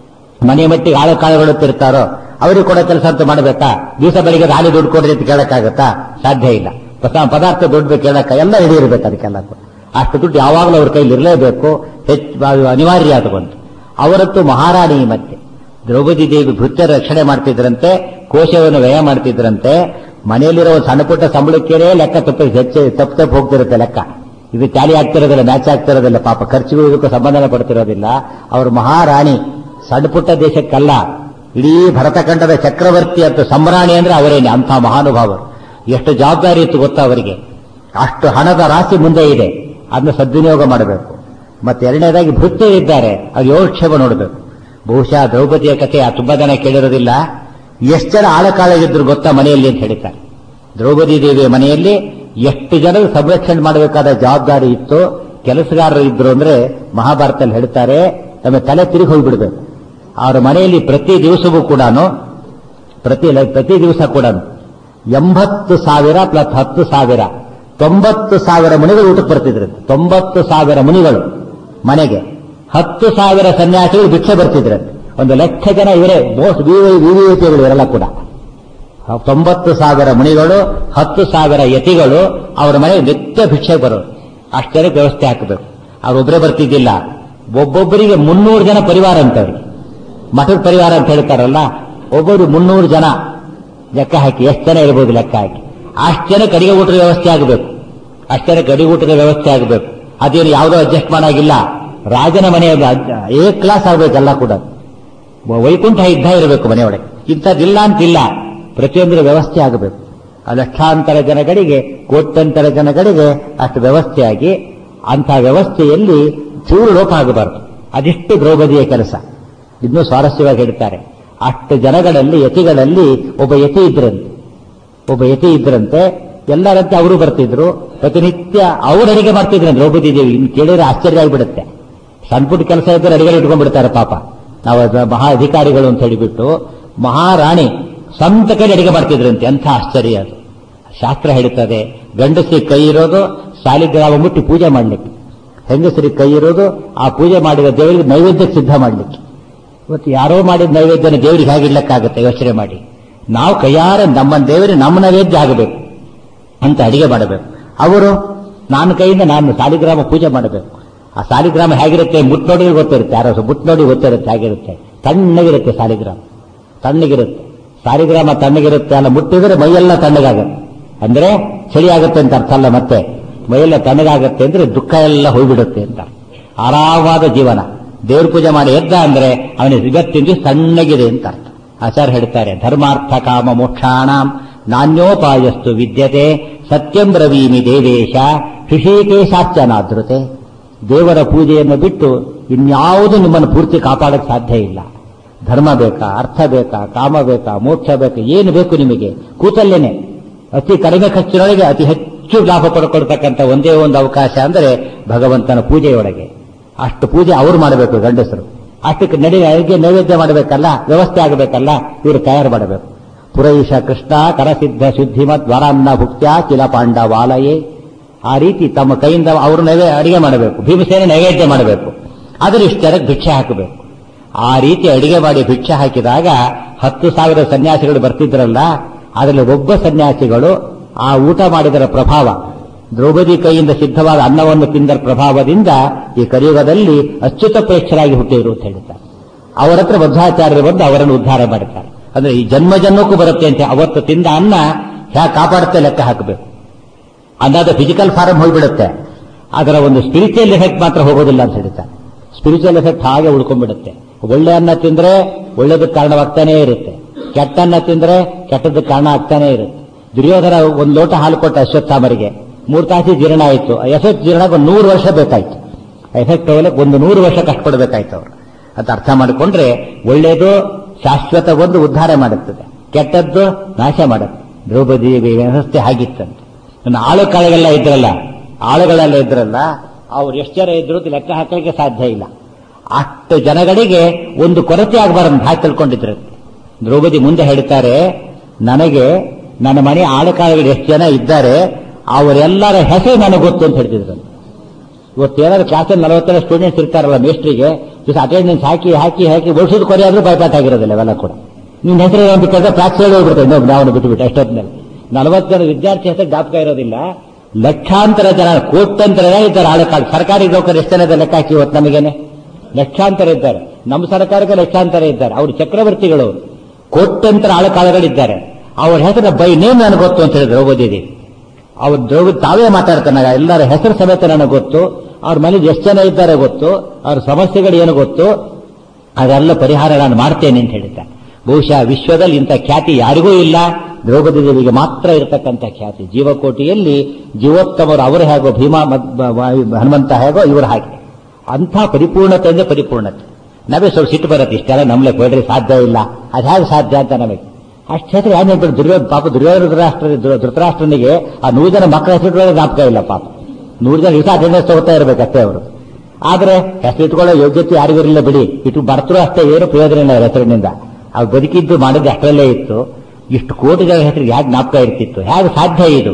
ಮನೆ ಮಟ್ಟಿಗೆ ಆಳು ಕಾಳುಗಳು ತಿರ್ತಾರೋ ಅವರಿಗೆ ಕೊಡೋ ಕೆಲಸ ಅಂತ ಮಾಡಬೇಕಾ ದಿವಸ ಬೆಳಿಗ್ಗೆ ಹಾಲಿ ದುಡ್ಡು ಕೊಡ್ರಿ ಅಂತ ಕೇಳಕ್ಕಾಗತ್ತಾ ಸಾಧ್ಯ ಇಲ್ಲ ಪದ- ಪದಾರ್ಥ ದುಡ್ಡು ಕೇಳಕ್ಕ ಎಲ್ಲ ರೆಡಿ ಇರಬೇಕು ಅದಕ್ಕೆಲ್ಲ ಕೂಡ. ಅಷ್ಟು ದುಡ್ಡು ಯಾವಾಗಲೂ ಅವ್ರ ಕೈಲಿ ಇರಲೇಬೇಕು ಹೆಚ್ಚು ಅದು ಅನಿವಾರ್ಯ ಅದು ಬಂತು ಅವರತ್ತು ಮಹಾರಾಣಿ ಮತ್ತೆ ದ್ರೌಪದಿ ದೇವಿ ಭೃತ್ಯರ ರಕ್ಷಣೆ ಮಾಡ್ತಿದ್ರಂತೆ ಕೋಶವನ್ನು ವ್ಯಯ ಮಾಡ್ತಿದ್ರಂತೆ ಮನೆಯಲ್ಲಿರೋ ಒಂದು ಸಣ್ಣ ಪುಟ್ಟ ಸಂಬಳಕ್ಕೇನೆ ಲೆಕ್ಕ ತಪ್ಪ ಹೆಚ್ಚು ತಪ್ಪು ತಪ್ಪು ಹೋಗ್ತಿರುತ್ತೆ ಲೆಕ್ಕ ಇದು ಚಾಲಿ ಆಗ್ತಿರೋದಿಲ್ಲ ಮ್ಯಾಚ್ ಆಗ್ತಿರೋದಿಲ್ಲ ಪಾಪ ಖರ್ಚಿಗೂ ಇದಕ್ಕೂ ಸಂಬಂಧನ ಪಡ್ತಿರೋದಿಲ್ಲ ಅವರು ಮಹಾರಾಣಿ ಸಣ್ಣ ಪುಟ್ಟ ದೇಶಕ್ಕಲ್ಲ ಇಡೀ ಭರತಖಂಡದ ಚಕ್ರವರ್ತಿ ಅಂತ ಸಮ್ರಾಣಿ ಅಂದ್ರೆ ಅವರೇನೆ ಅಂಥ ಮಹಾನುಭಾವರು ಎಷ್ಟು ಜವಾಬ್ದಾರಿ ಇತ್ತು ಗೊತ್ತಾ ಅವರಿಗೆ ಅಷ್ಟು ಹಣದ ರಾಶಿ ಮುಂದೆ ಇದೆ ಅದನ್ನ ಸದ್ವಿನಿಯೋಗ ಮಾಡಬೇಕು ಮತ್ತೆ ಎರಡನೇದಾಗಿ ಭೃತ್ಯರಿದ್ದಾರೆ ಅದು ಯೋಗಕ್ಷೇಮ ನೋಡಬೇಕು ಬಹುಶಃ ದ್ರೌಪದಿಯ ಕಥೆ ತುಂಬಾ ಜನ ಕೇಳಿರೋದಿಲ್ಲ ಎಷ್ಟು ಜನ ಆಳಕಾಳಗಿದ್ರು ಗೊತ್ತಾ ಮನೆಯಲ್ಲಿ ಅಂತ ಹೇಳ್ತಾರೆ ದ್ರೌಪದಿ ದೇವಿಯ ಮನೆಯಲ್ಲಿ ಎಷ್ಟು ಜನರು ಸಂರಕ್ಷಣೆ ಮಾಡಬೇಕಾದ ಜವಾಬ್ದಾರಿ ಇತ್ತು ಕೆಲಸಗಾರರು ಇದ್ರು ಅಂದ್ರೆ ಮಹಾಭಾರತದಲ್ಲಿ ಹೇಳ್ತಾರೆ ತಮ್ಮ ತಲೆ ತಿರುಗಿ ಹೋಗ್ಬಿಡ್ಬೇಕು ಅವರ ಮನೆಯಲ್ಲಿ ಪ್ರತಿ ದಿವಸವೂ ಕೂಡ ಪ್ರತಿ ಪ್ರತಿ ದಿವಸ ಕೂಡ ಎಂಬತ್ತು ಸಾವಿರ ಪ್ಲಸ್ ಹತ್ತು ಸಾವಿರ ತೊಂಬತ್ತು ಸಾವಿರ ಮುನಿಗಳು ಊಟಕ್ಕೆ ಬರ್ತಿದ್ರಂತೆ ತೊಂಬತ್ತು ಸಾವಿರ ಮುನಿಗಳು ಮನೆಗೆ ಹತ್ತು ಸಾವಿರ ಸನ್ಯಾಸಿಗಳು ಭಿಕ್ಷೆ ಬರ್ತಿದ್ರಂತೆ ಒಂದು ಲಕ್ಷ ಜನ ಇವರೇ ಮೋಸ್ಟ್ ವಿವಿಐಪಿಗಳು ಇವರೆಲ್ಲ ಕೂಡ ತೊಂಬತ್ತು ಸಾವಿರ ಮುನಿಗಳು ಹತ್ತು ಸಾವಿರ ಯತಿಗಳು ಅವರ ಮನೆಗೆ ನಿತ್ಯ ಭಿಕ್ಷೆ ಬರೋರು ಅಷ್ಟು ಜನಕ್ಕೆ ವ್ಯವಸ್ಥೆ ಹಾಕಬೇಕು ಅವ್ರೊಬ್ಬರೇ ಬರ್ತಿದ್ದಿಲ್ಲ ಒಬ್ಬೊಬ್ಬರಿಗೆ ಮುನ್ನೂರು ಜನ ಪರಿವಾರ ಅಂತವ್ರಿಗೆ ಮಠದ ಪರಿವಾರ ಅಂತ ಹೇಳ್ತಾರಲ್ಲ ಒಬ್ಬರು ಮುನ್ನೂರು ಜನ ಲೆಕ್ಕ ಹಾಕಿ ಎಷ್ಟು ಜನ ಇರ್ಬೋದು ಲೆಕ್ಕ ಹಾಕಿ ಅಷ್ಟು ಜನಕ್ಕೆ ಅಡಿಗೆ ಊಟದ ವ್ಯವಸ್ಥೆ ಆಗಬೇಕು ಅಷ್ಟು ಜನಕ್ಕೆ ಅಡಿಗೆ ಊಟದ ವ್ಯವಸ್ಥೆ ಆಗಬೇಕು ಅದೇನು ಯಾವುದೋ ಅಡ್ಜಸ್ಟ್ ಮಾಡಾಗಿಲ್ಲ ರಾಜನ ಮನೆಯಲ್ಲಿ ಏ ಕ್ಲಾಸ್ ಆಗ್ಬೇಕೆಲ್ಲ ಕೂಡ ವೈಕುಂಠ ಇದ್ದ ಇರಬೇಕು ಮನೆಯೊಳಗೆ ಇಂಥದ್ದಿಲ್ಲ ಅಂತಿಲ್ಲ ಪ್ರತಿಯೊಂದರ ವ್ಯವಸ್ಥೆ ಆಗಬೇಕು ಆ ಲಕ್ಷಾಂತರ ಜನಗಳಿಗೆ ಕೋಟ್ಯಂತರ ಜನಗಳಿಗೆ ಅಷ್ಟು ವ್ಯವಸ್ಥೆಯಾಗಿ ಅಂಥ ವ್ಯವಸ್ಥೆಯಲ್ಲಿ ಚೂರು ಲೋಪ ಆಗಬಾರದು ಅದಿಷ್ಟು ದ್ರೌಪದಿಯ ಕೆಲಸ ಇನ್ನೂ ಸ್ವಾರಸ್ಯವಾಗಿ ಹೇಳ್ತಾರೆ ಅಷ್ಟು ಜನಗಳಲ್ಲಿ ಯತಿಗಳಲ್ಲಿ ಒಬ್ಬ ಯತಿ ಇದ್ರಂತೆ ಒಬ್ಬ ಯತಿ ಇದ್ರಂತೆ ಎಲ್ಲರಂತೆ ಅವರು ಬರ್ತಿದ್ರು ಪ್ರತಿನಿತ್ಯ ಅವ್ರು ಅಡಿಗೆ ಮಾಡ್ತಿದ್ರು ದ್ರೌಪದಿ ದೇವಿ ಇನ್ನು ಕೇಳಿದ್ರೆ ಆಶ್ಚರ್ಯ ಆಗಿಬಿಡುತ್ತೆ ಸಣ್ಣ ಪುಟ್ಟ ಕೆಲಸ ಇದ್ದರೆ ಅಡಿಗೆ ಇಟ್ಕೊಂಡ್ಬಿಡ್ತಾರೆ ಪಾಪ ನಾವು ಅದು ಮಹಾ ಅಧಿಕಾರಿಗಳು ಅಂತ ಹೇಳಿಬಿಟ್ಟು ಮಹಾರಾಣಿ ಸ್ವಂತ ಕೈ ಅಡಿಗೆ ಮಾಡ್ತಿದ್ರಂತೆ ಎಂಥ ಆಶ್ಚರ್ಯ ಅದು ಶಾಸ್ತ್ರ ಹೇಳ್ತದೆ ಗಂಡಸರಿಗೆ ಕೈ ಇರೋದು ಸಾಲಿಗ್ರಾಮ ಮುಟ್ಟಿ ಪೂಜೆ ಮಾಡ್ಲಿಕ್ಕೆ ಹೆಂಗಸರಿಗೆ ಕೈ ಇರೋದು ಆ ಪೂಜೆ ಮಾಡಿದ ದೇವರಿಗೆ ನೈವೇದ್ಯ ಸಿದ್ಧ ಮಾಡ್ಲಿಕ್ಕೆ ಇವತ್ತು ಯಾರೋ ಮಾಡಿದ ನೈವೇದ್ಯನ ದೇವರಿಗೆ ಹೇಗಿಡ್ಲಿಕ್ಕಾಗುತ್ತೆ ಯೋಚನೆ ಮಾಡಿ ನಾವು ಕೈಯಾರ ನಮ್ಮ ದೇವರಿಗೆ ನಮ್ಮ ನೈವೇದ್ಯ ಆಗಬೇಕು ಅಂತ ಅಡಿಗೆ ಮಾಡಬೇಕು ಅವರು ನಾನು ಕೈಯಿಂದ ನಾನು ಸಾಲಿಗ್ರಾಮ ಪೂಜೆ ಮಾಡಬೇಕು ಆ ಸಾಲಿಗ್ರಾಮ ಹೇಗಿರುತ್ತೆ ಮುಟ್ ನೋಡಿ ಗೊತ್ತಿರುತ್ತೆ ಯಾರೋ ಮುಟ್ ನೋಡಿ ಗೊತ್ತಿರುತ್ತೆ ಹೇಗಿರುತ್ತೆ ತಣ್ಣಗಿರುತ್ತೆ ಸಾಲಿಗ್ರಾಮ ತಣ್ಣಗಿರುತ್ತೆ ಸಾಲಿಗ್ರಾಮ ತಣ್ಣಗಿರುತ್ತೆ ಅಲ್ಲ ಮುಟ್ಟಿದ್ರೆ ಮೈಯೆಲ್ಲ ತಣ್ಣಗಾಗುತ್ತೆ ಅಂದ್ರೆ ಚಳಿ ಆಗುತ್ತೆ ಅಂತ ಅರ್ಥ ಅಲ್ಲ ಮತ್ತೆ ಮೈಯೆಲ್ಲ ತಣ್ಣಗಾಗುತ್ತೆ ಅಂದ್ರೆ ದುಃಖ ಎಲ್ಲ ಹೋಗ್ಬಿಡುತ್ತೆ ಅಂತ ಆರಾಮವಾದ ಜೀವನ ದೇವ್ರ ಪೂಜೆ ಮಾಡಿ ಎದ್ದ ಅಂದ್ರೆ ಅವನಿಗೆ ಇವತ್ತಿನ ತಣ್ಣಗಿದೆ ಅಂತ ಅರ್ಥ ಆಚಾರ್ಯ ಹೇಳ್ತಾರೆ ಧರ್ಮಾರ್ಥ ಕಾಮ ಮೋಕ್ಷಾಣಂ ನಾಣ್ಯೋಪಾಯಸ್ತು ವಿದ್ಯತೆ ಸತ್ಯಂ ಬ್ರವೀಮಿ ದೇವೇಶ ಹೃಷಿಕೇಶಾಚ್ಯನಾದೃತೆ ದೇವರ ಪೂಜೆಯನ್ನು ಬಿಟ್ಟು ಇನ್ಯಾವುದು ನಿಮ್ಮನ್ನು ಪೂರ್ತಿ ಕಾಪಾಡಕ್ಕೆ ಸಾಧ್ಯ ಇಲ್ಲ ಧರ್ಮ ಬೇಕಾ ಅರ್ಥ ಬೇಕಾ ಕಾಮ ಬೇಕಾ ಮೋಕ್ಷ ಬೇಕಾ ಏನು ಬೇಕು ನಿಮಗೆ ಕೂತಲ್ಲೇನೆ ಅತಿ ಕಡಿಮೆ ಖರ್ಚಿನೊಳಗೆ ಅತಿ ಹೆಚ್ಚು ಲಾಭ ಪಡ್ಕೊಳ್ತಕ್ಕಂಥ ಒಂದೇ ಒಂದು ಅವಕಾಶ ಅಂದರೆ ಭಗವಂತನ ಪೂಜೆಯೊಳಗೆ ಅಷ್ಟು ಪೂಜೆ ಅವ್ರು ಮಾಡಬೇಕು ಗಂಡಸರು ಅಷ್ಟಕ್ಕೆ ನಡಿ ಅಡಿಗೆ ನೈವೇದ್ಯ ಮಾಡಬೇಕಲ್ಲ ವ್ಯವಸ್ಥೆ ಆಗಬೇಕಲ್ಲ ಇವರು ತಯಾರು ಮಾಡಬೇಕು ಪುರೈಷ ಕೃಷ್ಣ ಕರಸಿದ್ಧ ಶುದ್ಧಿಮತ್ ದ್ವಾರಾನ್ನ ಭುಕ್ತ್ಯ ಕಿಲ ಪಾಂಡವಾಲಯೇ ಆ ರೀತಿ ತಮ್ಮ ಕೈಯಿಂದ ಅವರು ನೈವೇ ಅಡಿಗೆ ಮಾಡಬೇಕು ಭೀಮಸೇನೆ ನೈವೇದ್ಯ ಮಾಡಬೇಕು ಆದರೆ ಇಷ್ಟರಕ್ಕೆ ಭಿಕ್ಷೆ ಹಾಕಬೇಕು ಆ ರೀತಿ ಅಡಿಗೆ ಮಾಡಿ ಭಿಕ್ಷೆ ಹಾಕಿದಾಗ ಹತ್ತು ಸಾವಿರ ಸನ್ಯಾಸಿಗಳು ಬರ್ತಿದ್ರಲ್ಲ ಅದರಲ್ಲಿ ಒಬ್ಬ ಸನ್ಯಾಸಿಗಳು ಆ ಊಟ ಮಾಡಿದರ ಪ್ರಭಾವ ದ್ರೌಪದಿ ಕೈಯಿಂದ ಸಿದ್ಧವಾದ ಅನ್ನವನ್ನು ತಿಂದರ ಪ್ರಭಾವದಿಂದ ಈ ಕಲಿಯುಗದಲ್ಲಿ ಅಚ್ಯುತ ಪ್ರೇಕ್ಷರಾಗಿ ಹುಟ್ಟಿದರು ಅಂತ ಹೇಳಿದ್ದಾರೆ ಅವರ ಹತ್ರ ಬದ್ಧಾಚಾರ್ಯರು ಬಂದು ಅವರನ್ನು ಉದ್ಧಾರ ಮಾಡುತ್ತಾರೆ ಅಂದ್ರೆ ಈ ಜನ್ಮ ಜನ್ಮಕ್ಕೂ ಬರುತ್ತೆ ಅಂತ ಅವತ್ತು ತಿಂದ ಅನ್ನ ಹೇಗೆ ಕಾಪಾಡುತ್ತೆ ಲೆಕ್ಕ ಹಾಕಬೇಕು ಅಂದಾದ ಫಿಸಿಕಲ್ ಫಾರಂ ಹೋಗ್ಬಿಡುತ್ತೆ ಅದರ ಒಂದು ಸ್ಪಿರಿಚುವಲ್ ಎಫೆಕ್ಟ್ ಮಾತ್ರ ಹೋಗೋದಿಲ್ಲ ಅಂತ ಹೇಳ್ತಾರೆ ಸ್ಪಿರಿಚುವಲ್ ಎಫೆಕ್ಟ್ ಹಾಗೆ ಉಳ್ಕೊಂಡ್ಬಿಡುತ್ತೆ ಒಳ್ಳೆ ಅನ್ನ ತಿಂದ್ರೆ ಒಳ್ಳೇದಕ್ಕೆ ಕಾರಣವಾಗ್ತಾನೇ ಇರುತ್ತೆ ಕೆಟ್ಟ ಅನ್ನ ತಿಂದ್ರೆ ಕೆಟ್ಟದಕ್ಕೆ ಕಾರಣ ಆಗ್ತಾನೆ ಇರುತ್ತೆ ದುರ್ಯೋಧನ ಒಂದು ಲೋಟ ಹಾಲು ಕೊಟ್ಟ ಅಶ್ವತ್ಥಾಮರಿಗೆ ಮೂರು ತಾಸಿ ಜೀರ್ಣ ಆಯಿತು ಎಫೆಕ್ಟ್ ಜೀರ್ಣ ಒಂದು ನೂರು ವರ್ಷ ಬೇಕಾಯ್ತು ಎಫೆಕ್ಟ್ ಹೋಗಲಿಕ್ಕೆ ಒಂದು ನೂರು ವರ್ಷ ಕಷ್ಟಪಡಬೇಕಾಯ್ತು ಅವರು ಅಂತ ಅರ್ಥ ಮಾಡಿಕೊಂಡ್ರೆ ಒಳ್ಳೇದು ಶಾಶ್ವತ ಒಂದು ಉದ್ಧಾರ ಮಾಡುತ್ತದೆ ಕೆಟ್ಟದ್ದು ನಾಶ ಮಾಡುತ್ತೆ ದ್ರೌಪದಿ ವ್ಯವಸ್ಥೆ ಹಾಗಿತ್ತಂತೆ ಇನ್ನು ಆಳು ಕಾಳುಗಳೆಲ್ಲ ಇದ್ರಲ್ಲ ಆಳುಗಳೆಲ್ಲ ಇದ್ರಲ್ಲ ಅವ್ರು ಎಷ್ಟು ಜನ ಇದ್ರು ಅಂತ ಲೆಕ್ಕ ಹಾಕಲಿಕ್ಕೆ ಸಾಧ್ಯ ಇಲ್ಲ ಅಷ್ಟು ಜನಗಳಿಗೆ ಒಂದು ಕೊರತೆ ಆಗಬಾರದು ಹಾಕಿ ತಿಳ್ಕೊಂಡಿದ್ರು ದ್ರೌಪದಿ ಮುಂದೆ ಹೇಳ್ತಾರೆ ನನಗೆ ನನ್ನ ಮನೆ ಆಳು ಕಾಳುಗಳು ಎಷ್ಟು ಜನ ಇದ್ದಾರೆ ಅವರೆಲ್ಲರ ಹೆಸರು ನನಗೆ ಗೊತ್ತು ಅಂತ ಹೇಳ್ತಿದ್ರು ಇವತ್ತು ಏನಾದ್ರು ಕ್ಲಾಸಲ್ಲಿ ನಲವತ್ತೆರಡು ಸ್ಟೂಡೆಂಟ್ಸ್ ಇರ್ತಾರಲ್ಲ ಮೇಸ್ಟ್ರಿಗೆ ಅಟೆಂಡೆನ್ಸ್ ಹಾಕಿ ಹಾಕಿ ಹಾಕಿ ವರ್ಷದ ಕೊರೆ ಆದ್ರೂ ಬೈಪಾಟ್ ಆಗಿರೋದಿಲ್ಲ ಅವೆಲ್ಲ ಕೂಡ ನಿನ್ನ ಹೆಸರು ಏನು ಬೇಕಾದ್ರೆ ಪ್ರಾಕ್ಸ್ ಹೇಳಿ ಹೋಗ್ಬಿಡ್ತೇವೆ ನಾವು ನಾವು ಬಿಟ್ಟುಬಿಟ್ಟು ಅಷ್ಟೊತ್ತಿನಲ್ಲಿ ನಲವತ್ತು ಜನ ವಿದ್ಯಾರ್ಥಿ ಹೆಸರು ಜ್ಞಾಪಕ ಇರೋದಿಲ್ಲ ಲಕ್ಷಾಂತರ ಜನ ಕೋಟ್ಯಂತರ ಜನ ಇದ್ದಾರೆ ಆಳು ಕಾಳು ಸರ್ಕಾರಿ ನೌಕರು ಎಷ್ಟು ಜನ ಇದೆ ಲೆಕ್ಕ ಹಾಕಿ ಇವತ್ತು ನಮಗೇನೆ ಲಕ್ಷಾಂತರ ಇದ್ದಾರೆ ನಮ್ಮ ಸರ್ಕಾರಕ್ಕೆ ಲಕ್ಷಾಂತರ ಇದ್ದಾರೆ ಅವರು ಚಕ್ರವರ್ತಿಗಳು ಕೋಟ್ಯಂತರ ಆಳು ಕಾಳುಗಳಿದ್ದಾರೆ ಅವ್ರ ಹೆಸರು ಬೈ ನೇಮ್ ನನಗೆ ಗೊತ್ತು ಅಂತ ಹೇಳಿದ್ರು ದ್ರೌಪದಿ ಅವ್ರ ದ್ರೌಪದಿ ತಾವೇ ಮಾತಾಡ್ತಾನೆ ಎಲ್ಲರ ಹೆಸರು ಸಮೇತ ನನಗೆ ಗೊತ್ತು ಅವ್ರ ಮನೇಲಿ ಎಷ್ಟು ಜನ ಇದ್ದಾರೆ ಗೊತ್ತು ಅವ್ರ ಸಮಸ್ಯೆಗಳು ಏನು ಗೊತ್ತು ಅದೆಲ್ಲ ಪರಿಹಾರ ನಾನು ಮಾಡ್ತೇನೆ ಅಂತ ಹೇಳಿದ್ದಾರೆ ಬಹುಶಃ ವಿಶ್ವದಲ್ಲಿ ಇಂಥ ಖ್ಯಾತಿ ಯಾರಿಗೂ ಇಲ್ಲ ದ್ರೌಪದಿ ದೇವಿಗೆ ಮಾತ್ರ ಇರತಕ್ಕಂಥ ಖ್ಯಾತಿ ಜೀವಕೋಟಿಯಲ್ಲಿ ಜೀವೋತ್ತಮರು ಅವರು ಹೇಗೋ ಭೀಮಾ ಹನುಮಂತ ಹೇಗೋ ಇವರು ಹಾಗೆ ಅಂಥ ಪರಿಪೂರ್ಣತೆ ಅಂದ್ರೆ ಪರಿಪೂರ್ಣತೆ ನಾವೇ ಸ್ವಲ್ಪ ಸಿಟ್ಟು ಬರುತ್ತೆ ಇಷ್ಟೆಲ್ಲ ನಮ್ಲೆ ಕೊಡ್ರಿ ಸಾಧ್ಯ ಇಲ್ಲ ಅದು ಹೇಗೆ ಸಾಧ್ಯ ಅಂತ ನಮಗೆ ಅಷ್ಟು ಹೆಸರು ಯಾರು ನೆನ್ಪಿಟ್ಟು ದುರ್ಯೋಧ ಪಾಪ ದುರ್ಯೋಧನ ಧೃತರಾಷ್ಟ್ರ ಧೃತರಾಷ್ಟ್ರನಿಗೆ ಆ ನೂರು ಜನ ಮಕ್ಕಳ ಹೆಸರು ಜ್ಞಾಪಕ ಇಲ್ಲ ಪಾಪ ನೂರು ಜನ ದಿವಸ ಅಟೆಂಡೆನ್ಸ್ ತಗೋತಾ ಇರ್ಬೇಕಷ್ಟೇ ಅವರು ಆದ್ರೆ ಹೆಸರು ಇಟ್ಕೊಳ್ಳೋ ಯೋಗ್ಯತೆ ಯಾರಿಗೂ ಇರಲಿಲ್ಲ ಬಿಡಿ ಇಟ್ಟು ಬರ್ತರೂ ಅಷ್ಟೇ ಏನು ಪ್ರಯೋಜನ ಇಲ್ಲ ಹೆಸರಿನಿಂದ ಅವ್ರು ಬದುಕಿದ್ದು ಮಾಡಿದ್ದು ಅಷ್ಟರಲ್ಲೇ ಇತ್ತು ಇಷ್ಟು ಕೋಟಿ ಜನ ಹೆಸರು ಯಾಕೆ ಜ್ಞಾಪಕ ಇರ್ತಿತ್ತು ಹೇಗೆ ಸಾಧ್ಯ ಇದು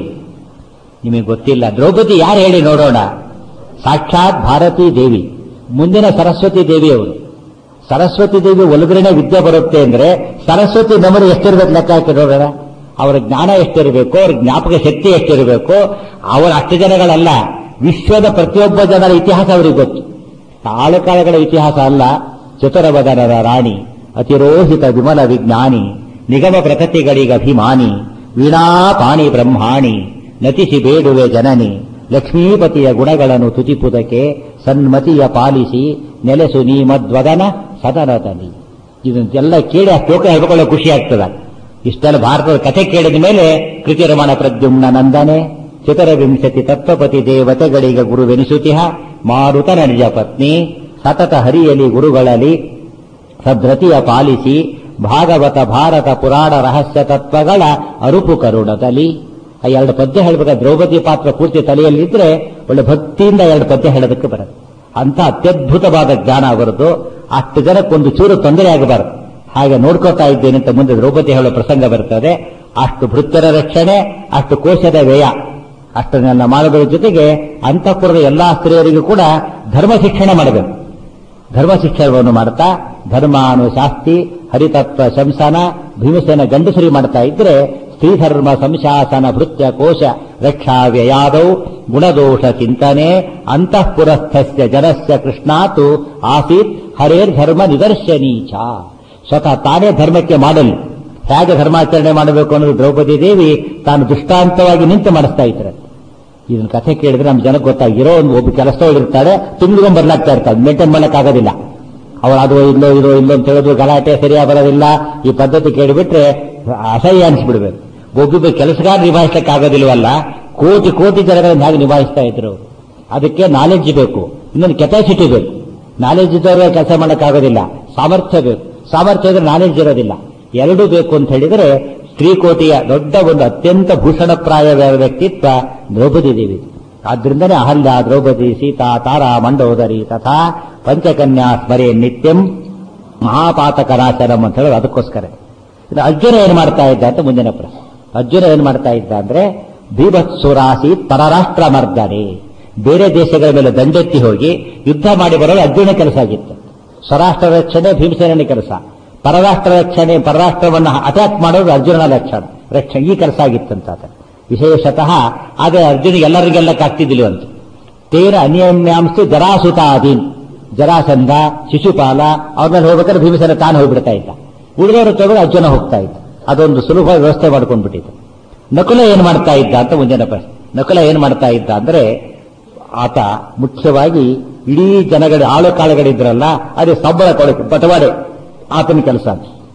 ನಿಮಗೆ ಗೊತ್ತಿಲ್ಲ ದ್ರೌಪದಿ ಯಾರು ಹೇಳಿ ನೋಡೋಣ ಸಾಕ್ಷಾತ್ ಭಾರತೀ ದೇವಿ ಮುಂದಿನ ಸರಸ್ವತಿ ದೇವಿಯವರು ಸರಸ್ವತಿ ದೇವಿ ಒಳಗಡೆ ವಿದ್ಯೆ ಬರುತ್ತೆ ಅಂದ್ರೆ ಸರಸ್ವತಿ ಮೆಮೊರಿ ಎಷ್ಟಿರ್ಬೇಕು ಲೆಕ್ಕ ಹಾಕಿ ನೋಡೋಣ ಅವರ ಜ್ಞಾನ ಎಷ್ಟಿರಬೇಕು ಅವ್ರ ಜ್ಞಾಪಕ ಶಕ್ತಿ ಎಷ್ಟಿರಬೇಕು ಅವರ ಅಷ್ಟು ಜನಗಳಲ್ಲ ವಿಶ್ವದ ಪ್ರತಿಯೊಬ್ಬ ಜನರ ಇತಿಹಾಸ ಅವರಿಗೆ ಗೊತ್ತು ಆಳುಕಾಳುಗಳ ಇತಿಹಾಸ ಅಲ್ಲ ಚತುರವದನರ ರಾಣಿ ಅತಿರೋಹಿತ ವಿಮಲ ವಿಜ್ಞಾನಿ ನಿಗಮ ಪ್ರಕೃತಿಗಳಿಗೆ ಅಭಿಮಾನಿ ವೀಣಾಪಾಣಿ ಬ್ರಹ್ಮಾಣಿ ನತಿಸಿ ಬೇಡುವೆ ಜನನಿ ಲಕ್ಷ್ಮೀಪತಿಯ ಗುಣಗಳನ್ನು ತುತಿಪುದಕ್ಕೆ ಸನ್ಮತಿಯ ಪಾಲಿಸಿ ನೆಲೆಸು ನೀ ಮದ್ವದನ ಸದನದಲ್ಲಿ ಇದನ್ನೆಲ್ಲ ಕೇಳಿ ಆ ಶ್ಲೋಕ ಹೇಳ್ಕೊಳ್ಳೋ ಖುಷಿ ಆಗ್ತದ ಇಷ್ಟೆಲ್ಲ ಭಾರತದ ಕಥೆ ಕೇಳಿದ ಮೇಲೆ ಕೃತಿರಮಣ ಪ್ರದ್ಯುಮ್ನ ನಂದನೆ ಚತುರವಿಂಶತಿ ತತ್ವಪತಿ ದೇವತೆಗಳಿಗೆ ಗುರುವೆನಿಸುತಿಹ ಮಾರುತನ ನಿಜ ಪತ್ನಿ ಸತತ ಹರಿಯಲಿ ಗುರುಗಳಲ್ಲಿ ಸದ್ರತಿಯ ಪಾಲಿಸಿ ಭಾಗವತ ಭಾರತ ಪುರಾಣ ರಹಸ್ಯ ತತ್ವಗಳ ಅರುಪು ಕರುಣದಲ್ಲಿ ಆ ಎರಡು ಪದ್ಯ ಹೇಳ್ಬೇಕಾದ್ರೆ ದ್ರೌಪದಿ ಪಾತ್ರ ಪೂರ್ತಿ ತಲೆಯಲ್ಲಿದ್ರೆ ಒಳ್ಳೆ ಭಕ್ತಿಯಿಂದ ಎರಡು ಪದ್ಯ ಹೇಳೋದಕ್ಕೆ ಬರುತ್ತೆ ಅಂತ ಅತ್ಯದ್ಭುತವಾದ ಜ್ಞಾನ ಅವರದು ಅಷ್ಟು ಜನಕ್ಕೊಂದು ಚೂರು ತೊಂದರೆ ಆಗಬಾರದು ಹಾಗೆ ನೋಡ್ಕೋತಾ ಇದ್ದೇನೆ ಅಂತ ಮುಂದೆ ದ್ರೌಪದಿ ಹೇಳೋ ಪ್ರಸಂಗ ಬರ್ತದೆ ಅಷ್ಟು ಭೃತ್ಯರ ರಕ್ಷಣೆ ಅಷ್ಟು ಕೋಶದ ವ್ಯಯ ಅಷ್ಟನ್ನೆಲ್ಲ ಮಾಡೋದ್ರ ಜೊತೆಗೆ ಅಂತಃಪುರದ ಎಲ್ಲಾ ಸ್ತ್ರೀಯರಿಗೂ ಕೂಡ ಧರ್ಮ ಶಿಕ್ಷಣ ಮಾಡಬೇಕು ಧರ್ಮ ಶಿಕ್ಷಣವನ್ನು ಮಾಡ್ತಾ ಧರ್ಮಾನುಶಾಸ್ತಿ ಹರಿತತ್ವ ಶಂಸನ ಭೀಮಸೇನ ಗಂಡಸರಿ ಮಾಡ್ತಾ ಇದ್ರೆ ಸ್ತ್ರೀಧರ್ಮ ಸಂಶಾಸನ ಭೃತ್ಯ ಕೋಶ ರಕ್ಷಾ ವ್ಯಯಾದೌ ಗುಣದೋಷ ಚಿಂತನೆ ಅಂತಃಪುರಸ್ಥಸ್ಯ ಜನಸ್ಯ ಕೃಷ್ಣಾತು ಆಸೀತ್ ಹರೇರ್ ಧರ್ಮ ನಿದರ್ಶನೀಚ ಸ್ವತಃ ತಾನೇ ಧರ್ಮಕ್ಕೆ ಮಾಡಲು ಹೇಗೆ ಧರ್ಮಾಚರಣೆ ಮಾಡಬೇಕು ಅನ್ನೋದು ದ್ರೌಪದಿ ದೇವಿ ತಾನು ದೃಷ್ಟಾಂತವಾಗಿ ನಿಂತು ಮಾಡಿಸ್ತಾ ಇದ್ದಾರೆ ಇದನ್ನ ಕಥೆ ಕೇಳಿದ್ರೆ ನಮ್ಮ ಜನಕ್ಕೆ ಗೊತ್ತಾಗಿರೋ ಒಂದು ಒಬ್ಬ ಕೆಲಸದವಳಿರ್ತಾಳೆ ತುಂಬಿಕೊಂಡು ಬರ್ಲಾಗ್ತಾ ಇರ್ತಾಳೆ ಮೇಂಟೈನ್ ಮಾಡಕ್ಕಾಗೋದಿಲ್ಲ ಅವಳು ಅದು ಇಲ್ಲೋ ಇರೋ ಇಲ್ಲೋ ಅಂತ ಹೇಳೋದು ಗಲಾಟೆ ಸರಿಯಾಗಿ ಬರೋದಿಲ್ಲ ಈ ಪದ್ಧತಿ ಕೇಳಿಬಿಟ್ರೆ ಅಸಹ್ಯ ಅನಿಸ್ಬಿಡ್ಬೇಕು ಒಬ್ಬೊಬ್ಬ ಕೆಲಸಗಾರ ನಿಭಾಯಿಸಲಿಕ್ಕೆ ಆಗೋದಿಲ್ವಲ್ಲ ಕೋಟಿ ಕೋಟಿ ಜನಗಳನ್ನು ಹೇಗೆ ನಿಭಾಯಿಸ್ತಾ ಇದ್ರು ಅವರು ಅದಕ್ಕೆ ನಾಲೆಡ್ಜ್ ಬೇಕು ಇನ್ನೊಂದು ಕೆಪಾಸಿಟಿ ಬೇಕು ನಾಲೆಡ್ಜ್ ಇದ್ದವರು ಕೆಲಸ ಮಾಡೋಕ್ಕಾಗೋದಿಲ್ಲ ಸಾಮರ್ಥ್ಯ ಬೇಕು ಸಾಮರ್ಥ್ಯ ಇದ್ರೆ ನಾಲೆಡ್ಜ್ ಇರೋದಿಲ್ಲ ಎರಡೂ ಬೇಕು ಅಂತ ಹೇಳಿದರೆ ಸ್ತ್ರೀಕೋಟಿಯ ದೊಡ್ಡ ಒಂದು ಅತ್ಯಂತ ಭೂಷಣಪ್ರಾಯವಾದ ವ್ಯಕ್ತಿತ್ವ ದ್ರೌಪದಿ ದೇವಿ ಆದ್ರಿಂದನೇ ಅಹಲ್ಯ ದ್ರೌಪದಿ ಸೀತಾ ತಾರಾ ಮಂಡೋದರಿ ತಥಾ ಪಂಚಕನ್ಯಾ ಸ್ಮರೆ ನಿತ್ಯಂ ಮಹಾಪಾತಕ ನಾಶನಂ ಅಂತ ಹೇಳೋದು ಅದಕ್ಕೋಸ್ಕರ ಇದು ಅರ್ಜುನ ಏನ್ ಮಾಡ್ತಾ ಇದ್ದ ಅಂತ ಮುಂದಿನ ಪ್ರಶ್ನೆ ಅರ್ಜುನ ಏನ್ ಮಾಡ್ತಾ ಇದ್ದ ಅಂದ್ರೆ ಭೀಭತ್ಸುರಾಸಿ ಪರರಾಷ್ಟ್ರ ಮರ್ದನೆ ಬೇರೆ ದೇಶಗಳ ಮೇಲೆ ದಂಡೆತ್ತಿ ಹೋಗಿ ಯುದ್ಧ ಮಾಡಿ ಬರೋದು ಅರ್ಜುನ ಕೆಲಸ ಆಗಿತ್ತು ಸ್ವರಾಷ್ಟ್ರ ರಕ್ಷಣೆ ಭೀಮಸೇನ ಕೆಲಸ ಪರರಾಷ್ಟ್ರ ರಕ್ಷಣೆ ಪರರಾಷ್ಟ್ರವನ್ನು ಅಟ್ಯಾಕ್ ಮಾಡೋದು ಅರ್ಜುನನ ಲಕ್ಷಣ ರಕ್ಷಣೆ ಈ ಕೆಲಸ ಆಗಿತ್ತಂತ ಆತ. ವಿಶೇಷತಃ ಆದರೆ ಅರ್ಜುನಿಗೆ ಎಲ್ಲರಿಗೆಲ್ಲ ಆಗ್ತಿದ್ದಿಲ್ವಂತ ತೇನ ಅನ್ಯಮ್ಯಾಂಶ ಜರಾಸುತಾದೀನ್ ಜರಾಸಂಧ ಶಿಶುಪಾಲ ಅವ್ರ ಮೇಲೆ ಹೋಗ್ಬೇಕಾದ್ರೆ ಭೀಮಸೇನ ತಾನು ಹೋಗ್ಬಿಡ್ತಾ ಇದ್ದ ಉಳಿದವರು ತಗೊಂಡು ಅರ್ಜುನ ಹೋಗ್ತಾ ಇದ್ದ ಅದೊಂದು ಸುಲಭ ವ್ಯವಸ್ಥೆ ಮಾಡ್ಕೊಂಡ್ಬಿಟ್ಟಿತ್ತು ನಕುಲ ಏನ್ ಮಾಡ್ತಾ ಇದ್ದ ಅಂತ ಮುಂದಿನ ಪ್ರಶ್ನೆ ನಕುಲ ಏನ್ ಮಾಡ್ತಾ ಇದ್ದ ಅಂದ್ರೆ ಆತ ಮುಖ್ಯವಾಗಿ ಇಡೀ ಜನಗಳ ಆಳು ಕಾಳುಗಳಿದ್ರಲ್ಲ ಅದೇ ಸಂಬಳ ಕೊಡಕ್ಕೆ ಬಟವಾಡೆ ಆತನ ಕೆಲಸ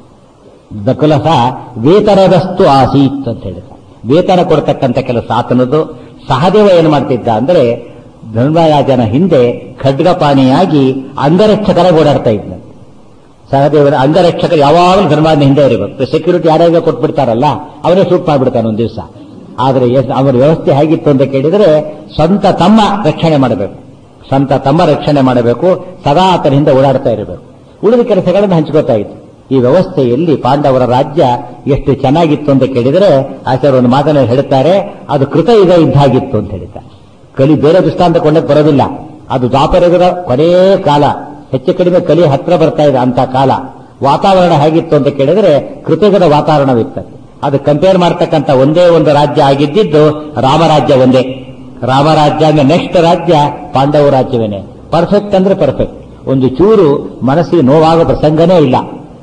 ನಕುಲ ಸಹ ವೇತನದಷ್ಟು ಆಸೀತ್ ಅಂತ ಹೇಳಿದ ವೇತನ ಕೊಡ್ತಕ್ಕಂಥ ಕೆಲಸ ಆತನದ್ದು ಸಹದೇವ ಏನು ಮಾಡ್ತಿದ್ದ ಅಂದ್ರೆ ಧರ್ಮರಾಜನ ಹಿಂದೆ ಖಡ್ಗಪಾಣಿಯಾಗಿ ಅಂಗರಕ್ಷಕರ ಓಡಾಡ್ತಾ ಇದ್ದ ಸಹದೇವರ ಅಂಗರಕ್ಷಕರು ಯಾವಾಗಲೂ ಧರ್ಮರಾಜನ ಹಿಂದೆ ಇರಬೇಕು ಸೆಕ್ಯೂರಿಟಿ ಯಾರ್ಯಾಗ ಕೊಟ್ಬಿಡ್ತಾರಲ್ಲ ಅವನೇ ಶೂಟ್ ಮಾಡ್ಬಿಡ್ತಾನೆ ಒಂದು ದಿವಸ ಆದರೆ ಎಸ್- ಅವರ ವ್ಯವಸ್ಥೆ ಹೇಗಿತ್ತು ಅಂತ ಕೇಳಿದರೆ ಸ್ವಂತ ತಮ್ಮ ರಕ್ಷಣೆ ಮಾಡಬೇಕು ಸ್ವಂತ ತಮ್ಮ ರಕ್ಷಣೆ ಮಾಡಬೇಕು ಸದಾ ಆತನ ಹಿಂದೆ ಓಡಾಡ್ತಾ ಇರಬೇಕು ಉಳಿದ ಕೆಲಸಗಳನ್ನು ಹಂಚ್ಕೋತಾ ಇತ್ತು ಈ ವ್ಯವಸ್ಥೆಯಲ್ಲಿ ಪಾಂಡವರ ರಾಜ್ಯ ಎಷ್ಟು ಚೆನ್ನಾಗಿತ್ತು ಅಂತ ಕೇಳಿದರೆ ಆಚಾರ್ಯ ಒಂದು ಮಾತನ್ನು ಹೇಳ್ತಾರೆ ಅದು ಕೃತ ಯುಗ ಇದ್ದಾಗಿತ್ತು ಅಂತ ಹೇಳ್ತಾರೆ ಕಲಿ ಬೇರೆ ದೃಷ್ಟಾಂತ ಕೊಂಡಕ್ಕೆ ಬರೋದಿಲ್ಲ ಅದು ದ್ವಾಪರಯುಗದ ಕೊನೆಯ ಕಾಲ ಹೆಚ್ಚು ಕಡಿಮೆ ಕಲಿ ಹತ್ರ ಬರ್ತಾ ಇದೆ ಅಂತ ಕಾಲ ವಾತಾವರಣ ಹೇಗಿತ್ತು ಅಂತ ಕೇಳಿದರೆ ಕೃತಯುಗದ ವಾತಾವರಣವಿತ್ತು ಅದು ಕಂಪೇರ್ ಮಾಡ್ತಕ್ಕಂಥ ಒಂದೇ ಒಂದು ರಾಜ್ಯ ಆಗಿದ್ದಿದ್ದು ರಾಮರಾಜ್ಯ ಒಂದೇ ರಾಮರಾಜ್ಯ ಅಂದ್ರೆ ನೆಕ್ಸ್ಟ್ ರಾಜ್ಯ ಪಾಂಡವ ರಾಜ್ಯವೇನೆ ಪರ್ಫೆಕ್ಟ್ ಅಂದ್ರೆ ಪರ್ಫೆಕ್ಟ್ ಒಂದು ಚೂರು ಮನಸ್ಸಿಗೆ ನೋವಾಗೋ ಪ್ರಸಂಗನೇ ಇಲ್ಲ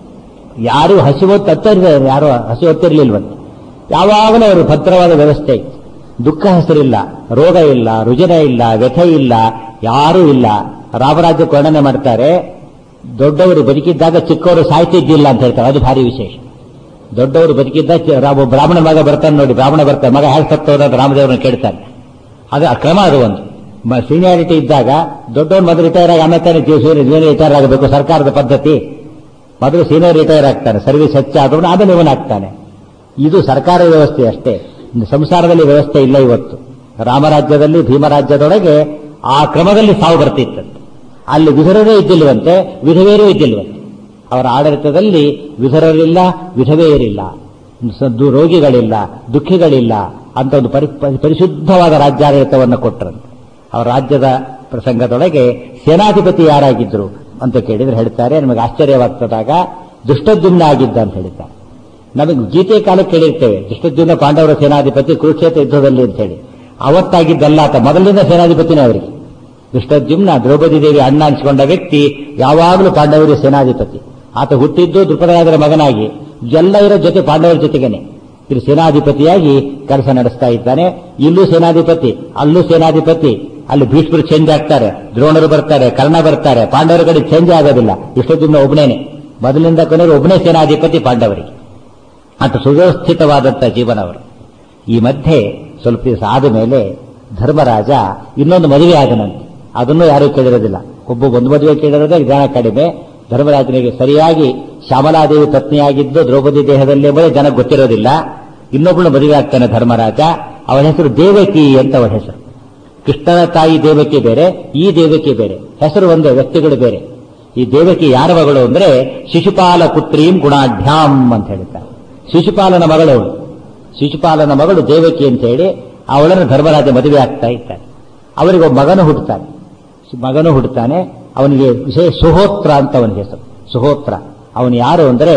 ಯಾರು ಹಸಿವತ್ತು ಹತ್ತಿರ ಯಾರು ಹಸಿವತ್ತಿರ್ಲಿಲ್ವಂತೆ ಯಾವಾಗಲೂ ಅವರು ಭದ್ರವಾದ ವ್ಯವಸ್ಥೆ ಇತ್ತು ದುಃಖ ಹೆಸರಿಲ್ಲ ರೋಗ ಇಲ್ಲ ರುಜಿನ ಇಲ್ಲ ವ್ಯಥೆ ಇಲ್ಲ ಯಾರೂ ಇಲ್ಲ ರಾಮರಾಜ್ಯ ವರ್ಣನೆ ಮಾಡ್ತಾರೆ ದೊಡ್ಡವರು ಬದುಕಿದ್ದಾಗ ಚಿಕ್ಕವರು ಸಾಯ್ತಿದ್ದಿಲ್ಲ ಅಂತ ಹೇಳ್ತಾರೆ ಅದು ಭಾರಿ ವಿಶೇಷ ದೊಡ್ಡವರು ಬದುಕಿದ್ದ ಚ- ರಾ- ಒಬ್ಬ ಬ್ರಾಹ್ಮಣ ಮಗ ಬರ್ತಾನೆ ನೋಡಿ ಬ್ರಾಹ್ಮಣ ಬರ್ತಾನೆ ಮಗ ಹೇಗೆ ಸತ್ತೋದ ಅಂತ ರಾಮದೇವ್ರನ್ನ ಕೇಳ್ತಾನೆ ಅದು ಆ ಕ್ರಮ ಅದು ಒಂದು ಸೀನಿಯಾರಿಟಿ ಇದ್ದಾಗ ದೊಡ್ಡವನು ಮೊದಲು ರಿಟೈರ್ ಆಗಿ ಆಮೇಲೆ ತಾನೇ ಜೀವನ ರಿಟೈರ್ ಆಗಬೇಕು ಸರ್ಕಾರದ ಪದ್ಧತಿ ಮೊದಲು ಸೀನಿಯರ್ ರಿಟೈರ್ ಆಗ್ತಾನೆ ಸರ್ವಿಸ್ ಹೆಚ್ಚಾದವನು ಆಮೇಲೆ ಇವನ್ ಆಗ್ತಾನೆ ಇದು ಸರ್ಕಾರ ವ್ಯವಸ್ಥೆ ಅಷ್ಟೇ ಇನ್ನು ಸಂಸಾರದಲ್ಲಿ ವ್ಯವಸ್ಥೆ ಇಲ್ಲ ಇವತ್ತು ರಾಮರಾಜ್ಯದಲ್ಲಿ ಭೀಮರಾಜ್ಯದೊಳಗೆ ಆ ಕ್ರಮದಲ್ಲಿ ಸಾವು ಬರ್ತಿತ್ತಂತೆ ಅಲ್ಲಿ ವಿಧರರೇ ಇದ್ದಿಲ್ವಂತೆ ವಿಧವೆಯರೂ ಇದ್ದಿಲ್ವಂತೆ ಅವರ ಆಡಳಿತದಲ್ಲಿ ವಿಧರರಿಲ್ಲ ವಿಧವೆಯರಿಲ್ಲ ಸ- ದು- ರೋಗಿಗಳಿಲ್ಲ ದುಃಖಿಗಳಿಲ್ಲ ಅಂತ ಒಂದು ಪರಿ ಪರಿ- ಪರಿಶುದ್ಧವಾದ ರಾಜ್ಯಾಡಳಿತವನ್ನು ಕೊಟ್ಟರಂತೆ ಅವರ ರಾಜ್ಯದ ಪ್ರಸಂಗದೊಳಗೆ ಸೇನಾಧಿಪತಿ ಯಾರಾಗಿದ್ರು ಅಂತ ಕೇಳಿದ್ರೆ ಹೇಳ್ತಾರೆ ನಮಗೆ ಆಶ್ಚರ್ಯವಾಗ್ತದಾಗ ದುಷ್ಟದ್ಯುಮ್ನ ಆಗಿದ್ದ ಅಂತ ಹೇಳ್ತಾರೆ ನಮಗೆ ಗೀತೆ ಕಾಲಕ್ಕೆ ಕೇಳಿರ್ತೇವೆ ದುಷ್ಟದ್ಯುಮ್ನ ಪಾಂಡವರ ಸೇನಾಧಿಪತಿ ಕುರುಕ್ಷೇತ್ರ ಯುದ್ಧದಲ್ಲಿ ಅಂತ ಹೇಳಿ ಅವತ್ತಾಗಿದ್ದಲ್ಲ ಆತ ಮೊದಲಿಂದ ಸೇನಾಧಿಪತಿನೇ ಅವರಿಗೆ ದುಷ್ಟದ್ಯುಮ್ನ ದ್ರೌಪದಿ ದೇವಿ ಅಣ್ಣ ಅನಿಸಿಕೊಂಡ ವ್ಯಕ್ತಿ ಯಾವಾಗಲೂ ಪಾಂಡವರ ಸೇನಾಧಿಪತಿ ಆತ ಹುಟ್ಟಿದ್ದು ದೃಪದರಾಜರ ಮಗನಾಗಿ ಎಲ್ಲ ಇರೋ ಜೊತೆ ಪಾಂಡವರ ಜೊತೆಗೇನೆ ಇದು ಸೇನಾಧಿಪತಿಯಾಗಿ ಕೆಲಸ ನಡೆಸ್ತಾ ಇದ್ದಾನೆ ಇಲ್ಲೂ ಸೇನಾಧಿಪತಿ ಅಲ್ಲೂ ಸೇನಾಧಿಪತಿ ಅಲ್ಲಿ ಭೀಷ್ಮರು ಚೇಂಜ್ ಆಗ್ತಾರೆ ದ್ರೋಣರು ಬರ್ತಾರೆ ಕರ್ಣ ಬರ್ತಾರೆ ಪಾಂಡವರ ಕಡೆ ಚೇಂಜ್ ಆಗೋದಿಲ್ಲ ಇಷ್ಟೊತ್ತಿನ ಒಬ್ಬನೇನೆ ಮೊದಲಿನಿಂದ ಕೊನೆಯವರು ಒಬ್ಬನೇ ಸೇನಾಧಿಪತಿ ಪಾಂಡವರಿಗೆ ಅಷ್ಟು ಸುವ್ಯವಸ್ಥಿತವಾದಂಥ ಜೀವನ ಅವರು ಈ ಮಧ್ಯೆ ಸ್ವಲ್ಪ ದಿವಸ ಆದ ಮೇಲೆ ಧರ್ಮರಾಜ ಇನ್ನೊಂದು ಮದುವೆ ಆದನಂತೆ ಅದನ್ನು ಯಾರೂ ಕೇಳಿರೋದಿಲ್ಲ ಒಬ್ಬ ಒಂದು ಮದುವೆ ಕೇಳಿರೋದೇ ಜನ ಕಡಿಮೆ ಧರ್ಮರಾಜನಿಗೆ ಸರಿಯಾಗಿ ಶ್ಯಾಮಲಾದೇವಿ ಪತ್ನಿಯಾಗಿದ್ದು ದ್ರೌಪದಿ ದೇಹದಲ್ಲಿ ಎಂಬುದೇ ಜನಕ್ಕೆ ಗೊತ್ತಿರೋದಿಲ್ಲ ಇನ್ನೊಬ್ಬಳು ಮದುವೆ ಆಗ್ತಾನೆ ಧರ್ಮರಾಜ ಅವಳ ಹೆಸರು ದೇವಕಿ ಅಂತ ಅವಳ ಹೆಸರು ಕೃಷ್ಣನ ತಾಯಿ ದೇವಕಿ ಬೇರೆ ಈ ದೇವಕಿ ಬೇರೆ ಹೆಸರು ಒಂದೇ ವ್ಯಕ್ತಿಗಳು ಬೇರೆ ಈ ದೇವಕಿ ಯಾರ ಮಗಳು ಅಂದ್ರೆ ಶಿಶುಪಾಲ ಪುತ್ರೀಂ ಗುಣಾಢ್ಯಾಂ ಅಂತ ಹೇಳ್ತಾರೆ ಶಿಶುಪಾಲನ ಮಗಳು ಅವಳು ಶಿಶುಪಾಲನ ಮಗಳು ದೇವಕಿ ಅಂತ ಹೇಳಿ ಅವಳನ್ನು ಧರ್ಮರಾಜ ಮದುವೆ ಆಗ್ತಾ ಇದ್ದಾನೆ ಅವರಿಗೆ ಒಬ್ಬ ಮಗನು ಹುಟ್ಟುತ್ತಾನೆ ಮಗನು ಹುಟ್ಟುತ್ತಾನೆ ಅವನಿಗೆ ವಿಶೇಷ ಸುಹೋತ್ರ ಅಂತ ಅವನಿಗೆ ಹೆಸರು ಸುಹೋತ್ರ ಅವನು ಯಾರು ಅಂದ್ರೆ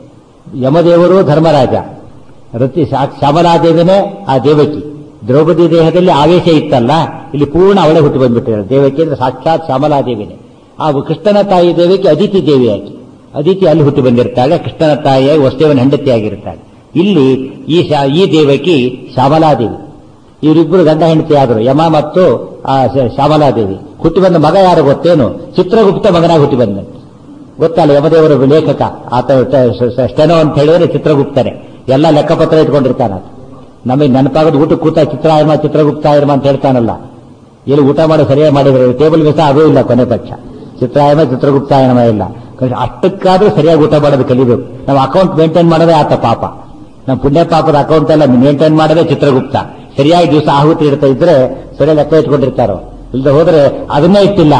ಯಮದೇವರು ಧರ್ಮರಾಜ ರತಿ ಸಾ- ಶ್ಯಾಮಲಾದೇವಿನೇ ಆ ದೇವಕಿ ದ್ರೌಪದಿ ದೇಹದಲ್ಲಿ ಆವೇಶ ಇತ್ತಲ್ಲ ಇಲ್ಲಿ ಪೂರ್ಣ ಅವಳೇ ಹುಟ್ಟು ಬಂದ್ಬಿಟ್ಟಿದ್ದಾರೆ ದೇವಕಿ ಅಂದ್ರೆ ಸಾಕ್ಷಾತ್ ಶ್ಯಾಮಲಾದೇವಿನೇ ಆ ಕೃಷ್ಣನ ತಾಯಿ ದೇವಿಗೆ ಅದಿತಿ ದೇವಿಯಾಗಿ ಅದಿತಿ ಅಲ್ಲಿ ಹುಟ್ಟಿ ಬಂದಿರ್ತಾಳೆ ಕೃಷ್ಣನ ತಾಯಿಯಾಗಿ ವಸುದೇವನ ಹೆಂಡತಿಯಾಗಿರ್ತಾಳೆ ಇಲ್ಲಿ ಈ ಶಾ- ಈ ದೇವಕಿ ಶ್ಯಾಮಲಾದೇವಿ ಇವರಿಬ್ಬರು ಗಂಡ ಹೆಂಡತಿ ಆದರು ಯಮ ಮತ್ತು ಆ ಶ- ಶ್ಯಾಮಲಾದೇವಿ ಹುಟ್ಟಿ ಬಂದ ಮಗ ಯಾರು ಗೊತ್ತೇನು ಚಿತ್ರಗುಪ್ತ ಮಗನಾಗಿ ಹುಟ್ಟಿ ಬಂದಂತೆ ಗೊತ್ತಲ್ಲ ಯಮದೇವರ ಲೇಖಕ ಆತ ಟ- ಶ- ಶ- ಸ್ಟೆನೋ ಅಂತ ಹೇಳಿದ್ರೆ ಚಿತ್ರಗುಪ್ತನೇ ಎಲ್ಲ ಲೆಕ್ಕಪತ್ರ ಇಟ್ಕೊಂಡಿರ್ತಾನ ಆತ. ನಮಗೆ ನೆನಪಾಗೋದು ಊಟ ಕೂತ ಚಿತ್ರಾಯಮ ಚಿತ್ರಗುಪ್ತಾಯಮ ಅಂತ ಹೇಳ್ತಾನಲ್ಲ ಇಲ್ಲಿ ಊಟ ಮಾಡಿ ಸರಿಯಾಗಿ ಮಾಡಿದ್ರೆ ಟೇಬಲ್ ಮಿಸ ಅದೂ ಇಲ್ಲ ಕೊನೆ ಪಕ್ಷ ಚಿತ್ರಾಯಮ ಚಿತ್ರಗುಪ್ತಾಯನಮ ಇಲ್ಲ ಕನಿಷ್ಠ ಅಷ್ಟಕ್ಕಾದ್ರೂ ಸರಿಯಾಗಿ ಊಟ ಮಾಡೋದು ಕಲಿಬೇಕು ನಾವು ಅಕೌಂಟ್ ಮೇಂಟೈನ್ ಮಾಡೋದೇ ಆತ ಪಾಪ ನಮ್ಮ ಪುಣ್ಯ ಪಾಪದ ಅಕೌಂಟ್ ಎಲ್ಲ ಮೇಂಟೈನ್ ಮಾಡೋದೇ ಚಿತ್ರಗುಪ್ತ ಸರಿಯಾಗಿ ದಿವಸ ಆಹುತಿ ಇಡ್ತಾ ಇದ್ರೆ ಸರಿಯಾಗಿ ಲೆಕ್ಕ ಇಟ್ಕೊಂಡಿರ್ತಾರೋ ಇಲ್ಲದೆ ಹೋದ್ರೆ ಅದನ್ನೇ ಇಟ್ಟಿಲ್ಲ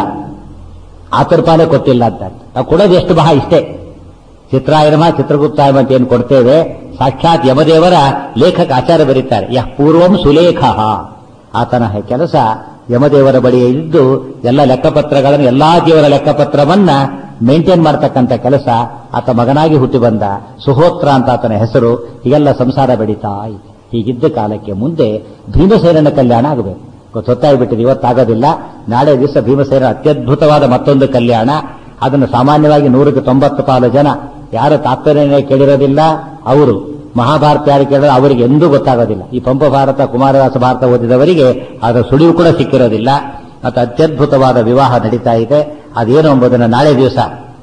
ಆತರ ಪಾಲೇ ಕೊಟ್ಟಿಲ್ಲ ಅಂತ ನಾವು ಕೊಡೋದು ಎಷ್ಟು ಬಹ ಇಷ್ಟೇ ಚಿತ್ರಾಯನಮ ಚಿತ್ರಗುಪ್ತಾಯಮ ಅಂತ ಏನು ಕೊಡ್ತೇವೆ ಸಾಕ್ಷಾತ್ ಯಮದೇವರ ಲೇಖಕ ಆಚಾರ್ಯ ಬರೀತಾರೆ ಯಃ ಪೂರ್ವಂ ಸುಲೇಖ ಆತನ ಕೆಲಸ ಯಮದೇವರ ಬಳಿ ಇದ್ದು ಎಲ್ಲ ಲೆಕ್ಕಪತ್ರಗಳನ್ನು ಎಲ್ಲಾ ಜೀವನ ಲೆಕ್ಕಪತ್ರವನ್ನ ಮೇಂಟೈನ್ ಮಾಡತಕ್ಕಂಥ ಕೆಲಸ ಆತ ಮಗನಾಗಿ ಹುಟ್ಟಿ ಬಂದ ಸುಹೋತ್ರ ಅಂತ ಆತನ ಹೆಸರು ಹೀಗೆಲ್ಲ ಸಂಸಾರ ಬೆಳೀತಾ ಇದೆ ಹೀಗಿದ್ದ ಕಾಲಕ್ಕೆ ಮುಂದೆ ಭೀಮಸೇನನ ಕಲ್ಯಾಣ ಆಗಬೇಕು ಗೊತ್ತಾಗ್ಬಿಟ್ಟಿದೆ ಇವತ್ತಾಗೋದಿಲ್ಲ ನಾಳೆ ದಿವಸ ಭೀಮಸೇನ ಅತ್ಯದ್ಭುತವಾದ ಮತ್ತೊಂದು ಕಲ್ಯಾಣ ಅದನ್ನು ಸಾಮಾನ್ಯವಾಗಿ ನೂರಕ್ಕೆ ತೊಂಬತ್ತು ಪಾಲು ಜನ ಯಾರು ತಾತ್ಪರ್ಯ ಕೇಳಿರೋದಿಲ್ಲ ಅವರು ಮಹಾಭಾರತ ಯಾರು ಕೇಳಿದ್ರೆ ಅವರಿಗೆ ಎಂದೂ ಗೊತ್ತಾಗೋದಿಲ್ಲ ಈ ಪಂಪ ಭಾರತ ಕುಮಾರದಾಸ ಭಾರತ ಓದಿದವರಿಗೆ ಅದರ ಸುಳಿವು ಕೂಡ ಸಿಕ್ಕಿರೋದಿಲ್ಲ ಮತ್ತು ಅತ್ಯದ್ಭುತವಾದ ವಿವಾಹ ನಡೀತಾ ಇದೆ ಅದೇನು ಎಂಬುದನ್ನು ನಾಳೆ ದಿವಸ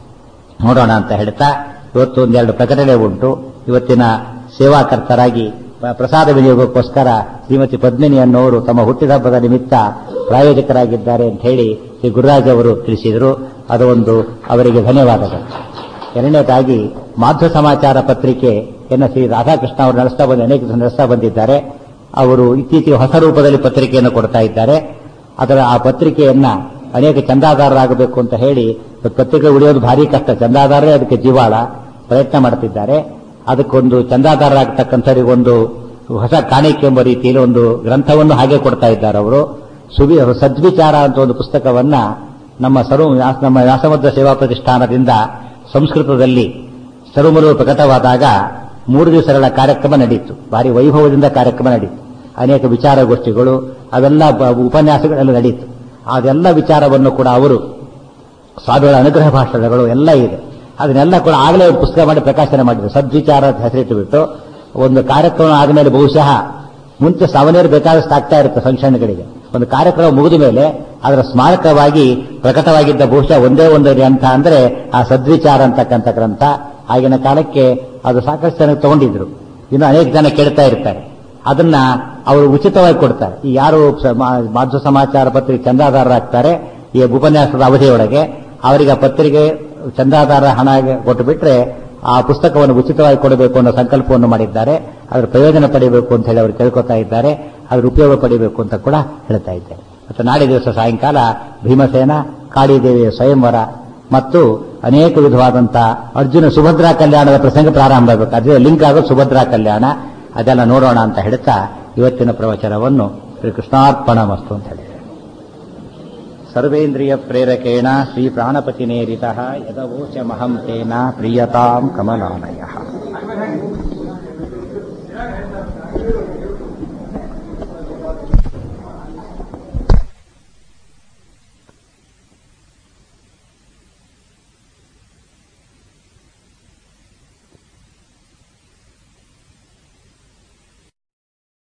ನೋಡೋಣ ಅಂತ ಹೇಳ್ತಾ ಇವತ್ತು ಒಂದೆರಡು ಪ್ರಕಟಣೆ ಉಂಟು ಇವತ್ತಿನ ಸೇವಾಕರ್ತರಾಗಿ ಪ್ರ- ಪ್ರಸಾದ ವಿನಿಯೋಗಕ್ಕೋಸ್ಕರ ಶ್ರೀಮತಿ ಪದ್ಮಿನಿ ಅನ್ನೋರು ತಮ್ಮ ಹುಟ್ಟಿದಹಬ್ಬದ ನಿಮಿತ್ತ ಪ್ರಾಯೋಜಕರಾಗಿದ್ದಾರೆ ಅಂತ ಹೇಳಿ ಶ್ರೀ ಗುರುರಾಜ್ ಅವರು ತಿಳಿಸಿದರು ಅದು ಒಂದು ಅವರಿಗೆ ಧನ್ಯವಾದಗಳು ಎರಡನೇದಾಗಿ ಮಾಧ್ವ ಸಮಾಚಾರ ಪತ್ರಿಕೆಯನ್ನು ಶ್ರೀ ರಾಧಾಕೃಷ್ಣ ಅವರು ನಡೆಸ್ತಾ ಬಂದ ಅನೇಕ ಜನ ನಡೆಸ್ತಾ ಬಂದಿದ್ದಾರೆ ಅವರು ಇತ್ತೀಚೆಗೆ ಹೊಸ ರೂಪದಲ್ಲಿ ಪತ್ರಿಕೆಯನ್ನು ಕೊಡ್ತಾ ಇದ್ದಾರೆ ಅದರ ಆ ಪತ್ರಿಕೆಯನ್ನ ಅನೇಕ ಚಂದಾದಾರರಾಗಬೇಕು ಅಂತ ಹೇಳಿ ಇವತ್ತು ಪತ್ರಿಕೆ ಉಳಿಯೋದು ಭಾರಿ ಕಷ್ಟ ಚಂದಾದಾರರೇ ಅದಕ್ಕೆ ಜೀವಾಳ ಪ್ರಯತ್ನ ಮಾಡ್ತಿದ್ದಾರೆ ಅದಕ್ಕೊಂದು ಚಂದಾದಾರರಾಗತಕ್ಕಂಥವರಿಗೊಂದು ಹೊಸ ಕಾಣಿಕೆ ಎಂಬ ರೀತಿಯಲ್ಲಿ ಒಂದು ಗ್ರಂಥವನ್ನು ಹಾಗೆ ಕೊಡ್ತಾ ಇದ್ದಾರೆ ಅವರು ಸುವಿ ಸದ್ವಿಚಾರ ಅಂತ ಒಂದು ಪುಸ್ತಕವನ್ನ ನಮ್ಮ ಸರ್ವ ವ್ಯಾಸ- ನಮ್ಮ ವ್ಯಾಸಮಧ್ಯ ಸೇವಾ ಪ್ರತಿಷ್ಠಾನದಿಂದ ಸಂಸ್ಕೃತದಲ್ಲಿ ಸರ್ವಮೂಲ ಪ್ರಕಟವಾದಾಗ ಮೂರು ದಿವಸಗಳ ಕಾರ್ಯಕ್ರಮ ನಡೆಯಿತು ಭಾರಿ ವೈಭವದಿಂದ ಕಾರ್ಯಕ್ರಮ ನಡೆಯಿತು ಅನೇಕ ವಿಚಾರಗೋಷ್ಠಿಗಳು ಅವೆಲ್ಲ ಬ- ಉಪನ್ಯಾಸಗಳೆಲ್ಲ ನಡೆಯಿತು ಅದೆಲ್ಲ ವಿಚಾರವನ್ನು ಕೂಡ ಅವರು ಸ್ವಾಮಿಗಳ ಅನುಗ್ರಹ ಭಾಷಣಗಳು ಎಲ್ಲ ಇದೆ ಅದನ್ನೆಲ್ಲ ಕೂಡ ಆಗಲೇ ಒಂದು ಪುಸ್ತಕ ಮಾಡಿ ಪ್ರಕಾಶನ ಮಾಡಿದ್ರು ಸದ್ವಿಚಾರ ಅಂತ ಹೆಸರಿಟ್ಟುಬಿಟ್ಟು ಒಂದು ಕಾರ್ಯಕ್ರಮ ಆದಮೇಲೆ ಬಹುಶಃ ಮುಂಚೆ ಸಾವನೇರು ಬೇಕಾದಷ್ಟು ಆಗ್ತಾ ಇರುತ್ತೆ ಫಂಕ್ಷನ್ಗಳಿಗೆ ಒಂದು ಕಾರ್ಯಕ್ರಮ ಮುಗಿದ ಮೇಲೆ ಅದರ ಸ್ಮಾರಕವಾಗಿ ಪ್ರಕಟವಾಗಿದ್ದ ಬಹುಶಃ ಒಂದೇ ಒಂದು ಗ್ರಂಥ ಅಂದ್ರೆ ಆ ಸದ್ವಿಚಾರ ಅಂತಕ್ಕಂಥ ಗ್ರಂಥ ಆಗಿನ ಕಾಲಕ್ಕೆ ಅದು ಸಾಕಷ್ಟು ಜನ ತಗೊಂಡಿದ್ರು ಇನ್ನು ಅನೇಕ ಜನ ಕೇಳ್ತಾ ಇರ್ತಾರೆ ಅದನ್ನ ಅವರು ಉಚಿತವಾಗಿ ಕೊಡ್ತಾರೆ ಈ ಯಾರು ಸ- ಮಾ- ಮಾಧ್ವ ಸಮಾಚಾರ ಪತ್ರಿಕೆ ಚಂದಾದಾರರಾಗ್ತಾರೆ ಈ ಉಪನ್ಯಾಸದ ಅವಧಿಯೊಳಗೆ ಅವರಿಗೆ ಆ ಪತ್ರಿಕೆ ಚಂದಾದಾರ ಹಣ ಕೊಟ್ಟು ಬಿಟ್ರೆ ಆ ಪುಸ್ತಕವನ್ನು ಉಚಿತವಾಗಿ ಕೊಡಬೇಕು ಅನ್ನೋ ಸಂಕಲ್ಪವನ್ನು ಮಾಡಿದ್ದಾರೆ ಅದರ ಪ್ರಯೋಜನ ಪಡೆಯಬೇಕು ಅಂತ ಹೇಳಿ ಅವರು ಕೇಳ್ಕೊತಾ ಇದ್ದಾರೆ ಅದರ ಉಪಯೋಗ ಪಡೆಯಬೇಕು ಅಂತ ಕೂಡ ಹೇಳ್ತಾ ಇದ್ದಾರೆ ಮತ್ತು ನಾಳೆ ದಿವಸ ಸಾಯಂಕಾಲ ಭೀಮಸೇನ ಕಾಳಿದೇವಿಯ ಸ್ವಯಂವರ ಮತ್ತು ಅನೇಕ ವಿಧವಾದಂಥ ಅರ್ಜುನ ಸುಭದ್ರಾ ಕಲ್ಯಾಣದ ಪ್ರಸಂಗ ಪ್ರಾರಂಭ ಆಗಬೇಕು ಅದೇ ಲಿಂಕ್ ಆಗೋದು ಸುಭದ್ರಾ ಕಲ್ಯಾಣ ಅದೆಲ್ಲ ನೋಡೋಣ ಅಂತ ಹೇಳ್ತಾ ಇವತ್ತಿನ ಪ್ರವಚನವನ್ನು ಶ್ರೀ ಕೃಷ್ಣಾರ್ಪಣ ಮಸ್ತು ಅಂತ ಹೇಳಿದ್ದಾರೆ ಸರ್ವೇಂದ್ರಿಯ ಪ್ರೇರಕೇಣ ಶ್ರೀ ಪ್ರಾಣಪತಿ ನೇರಿತ ಯದವೋಚ ಮಹಂ ತೇನ ಪ್ರಿಯತಾಂ ಕಮಲಾಲಯ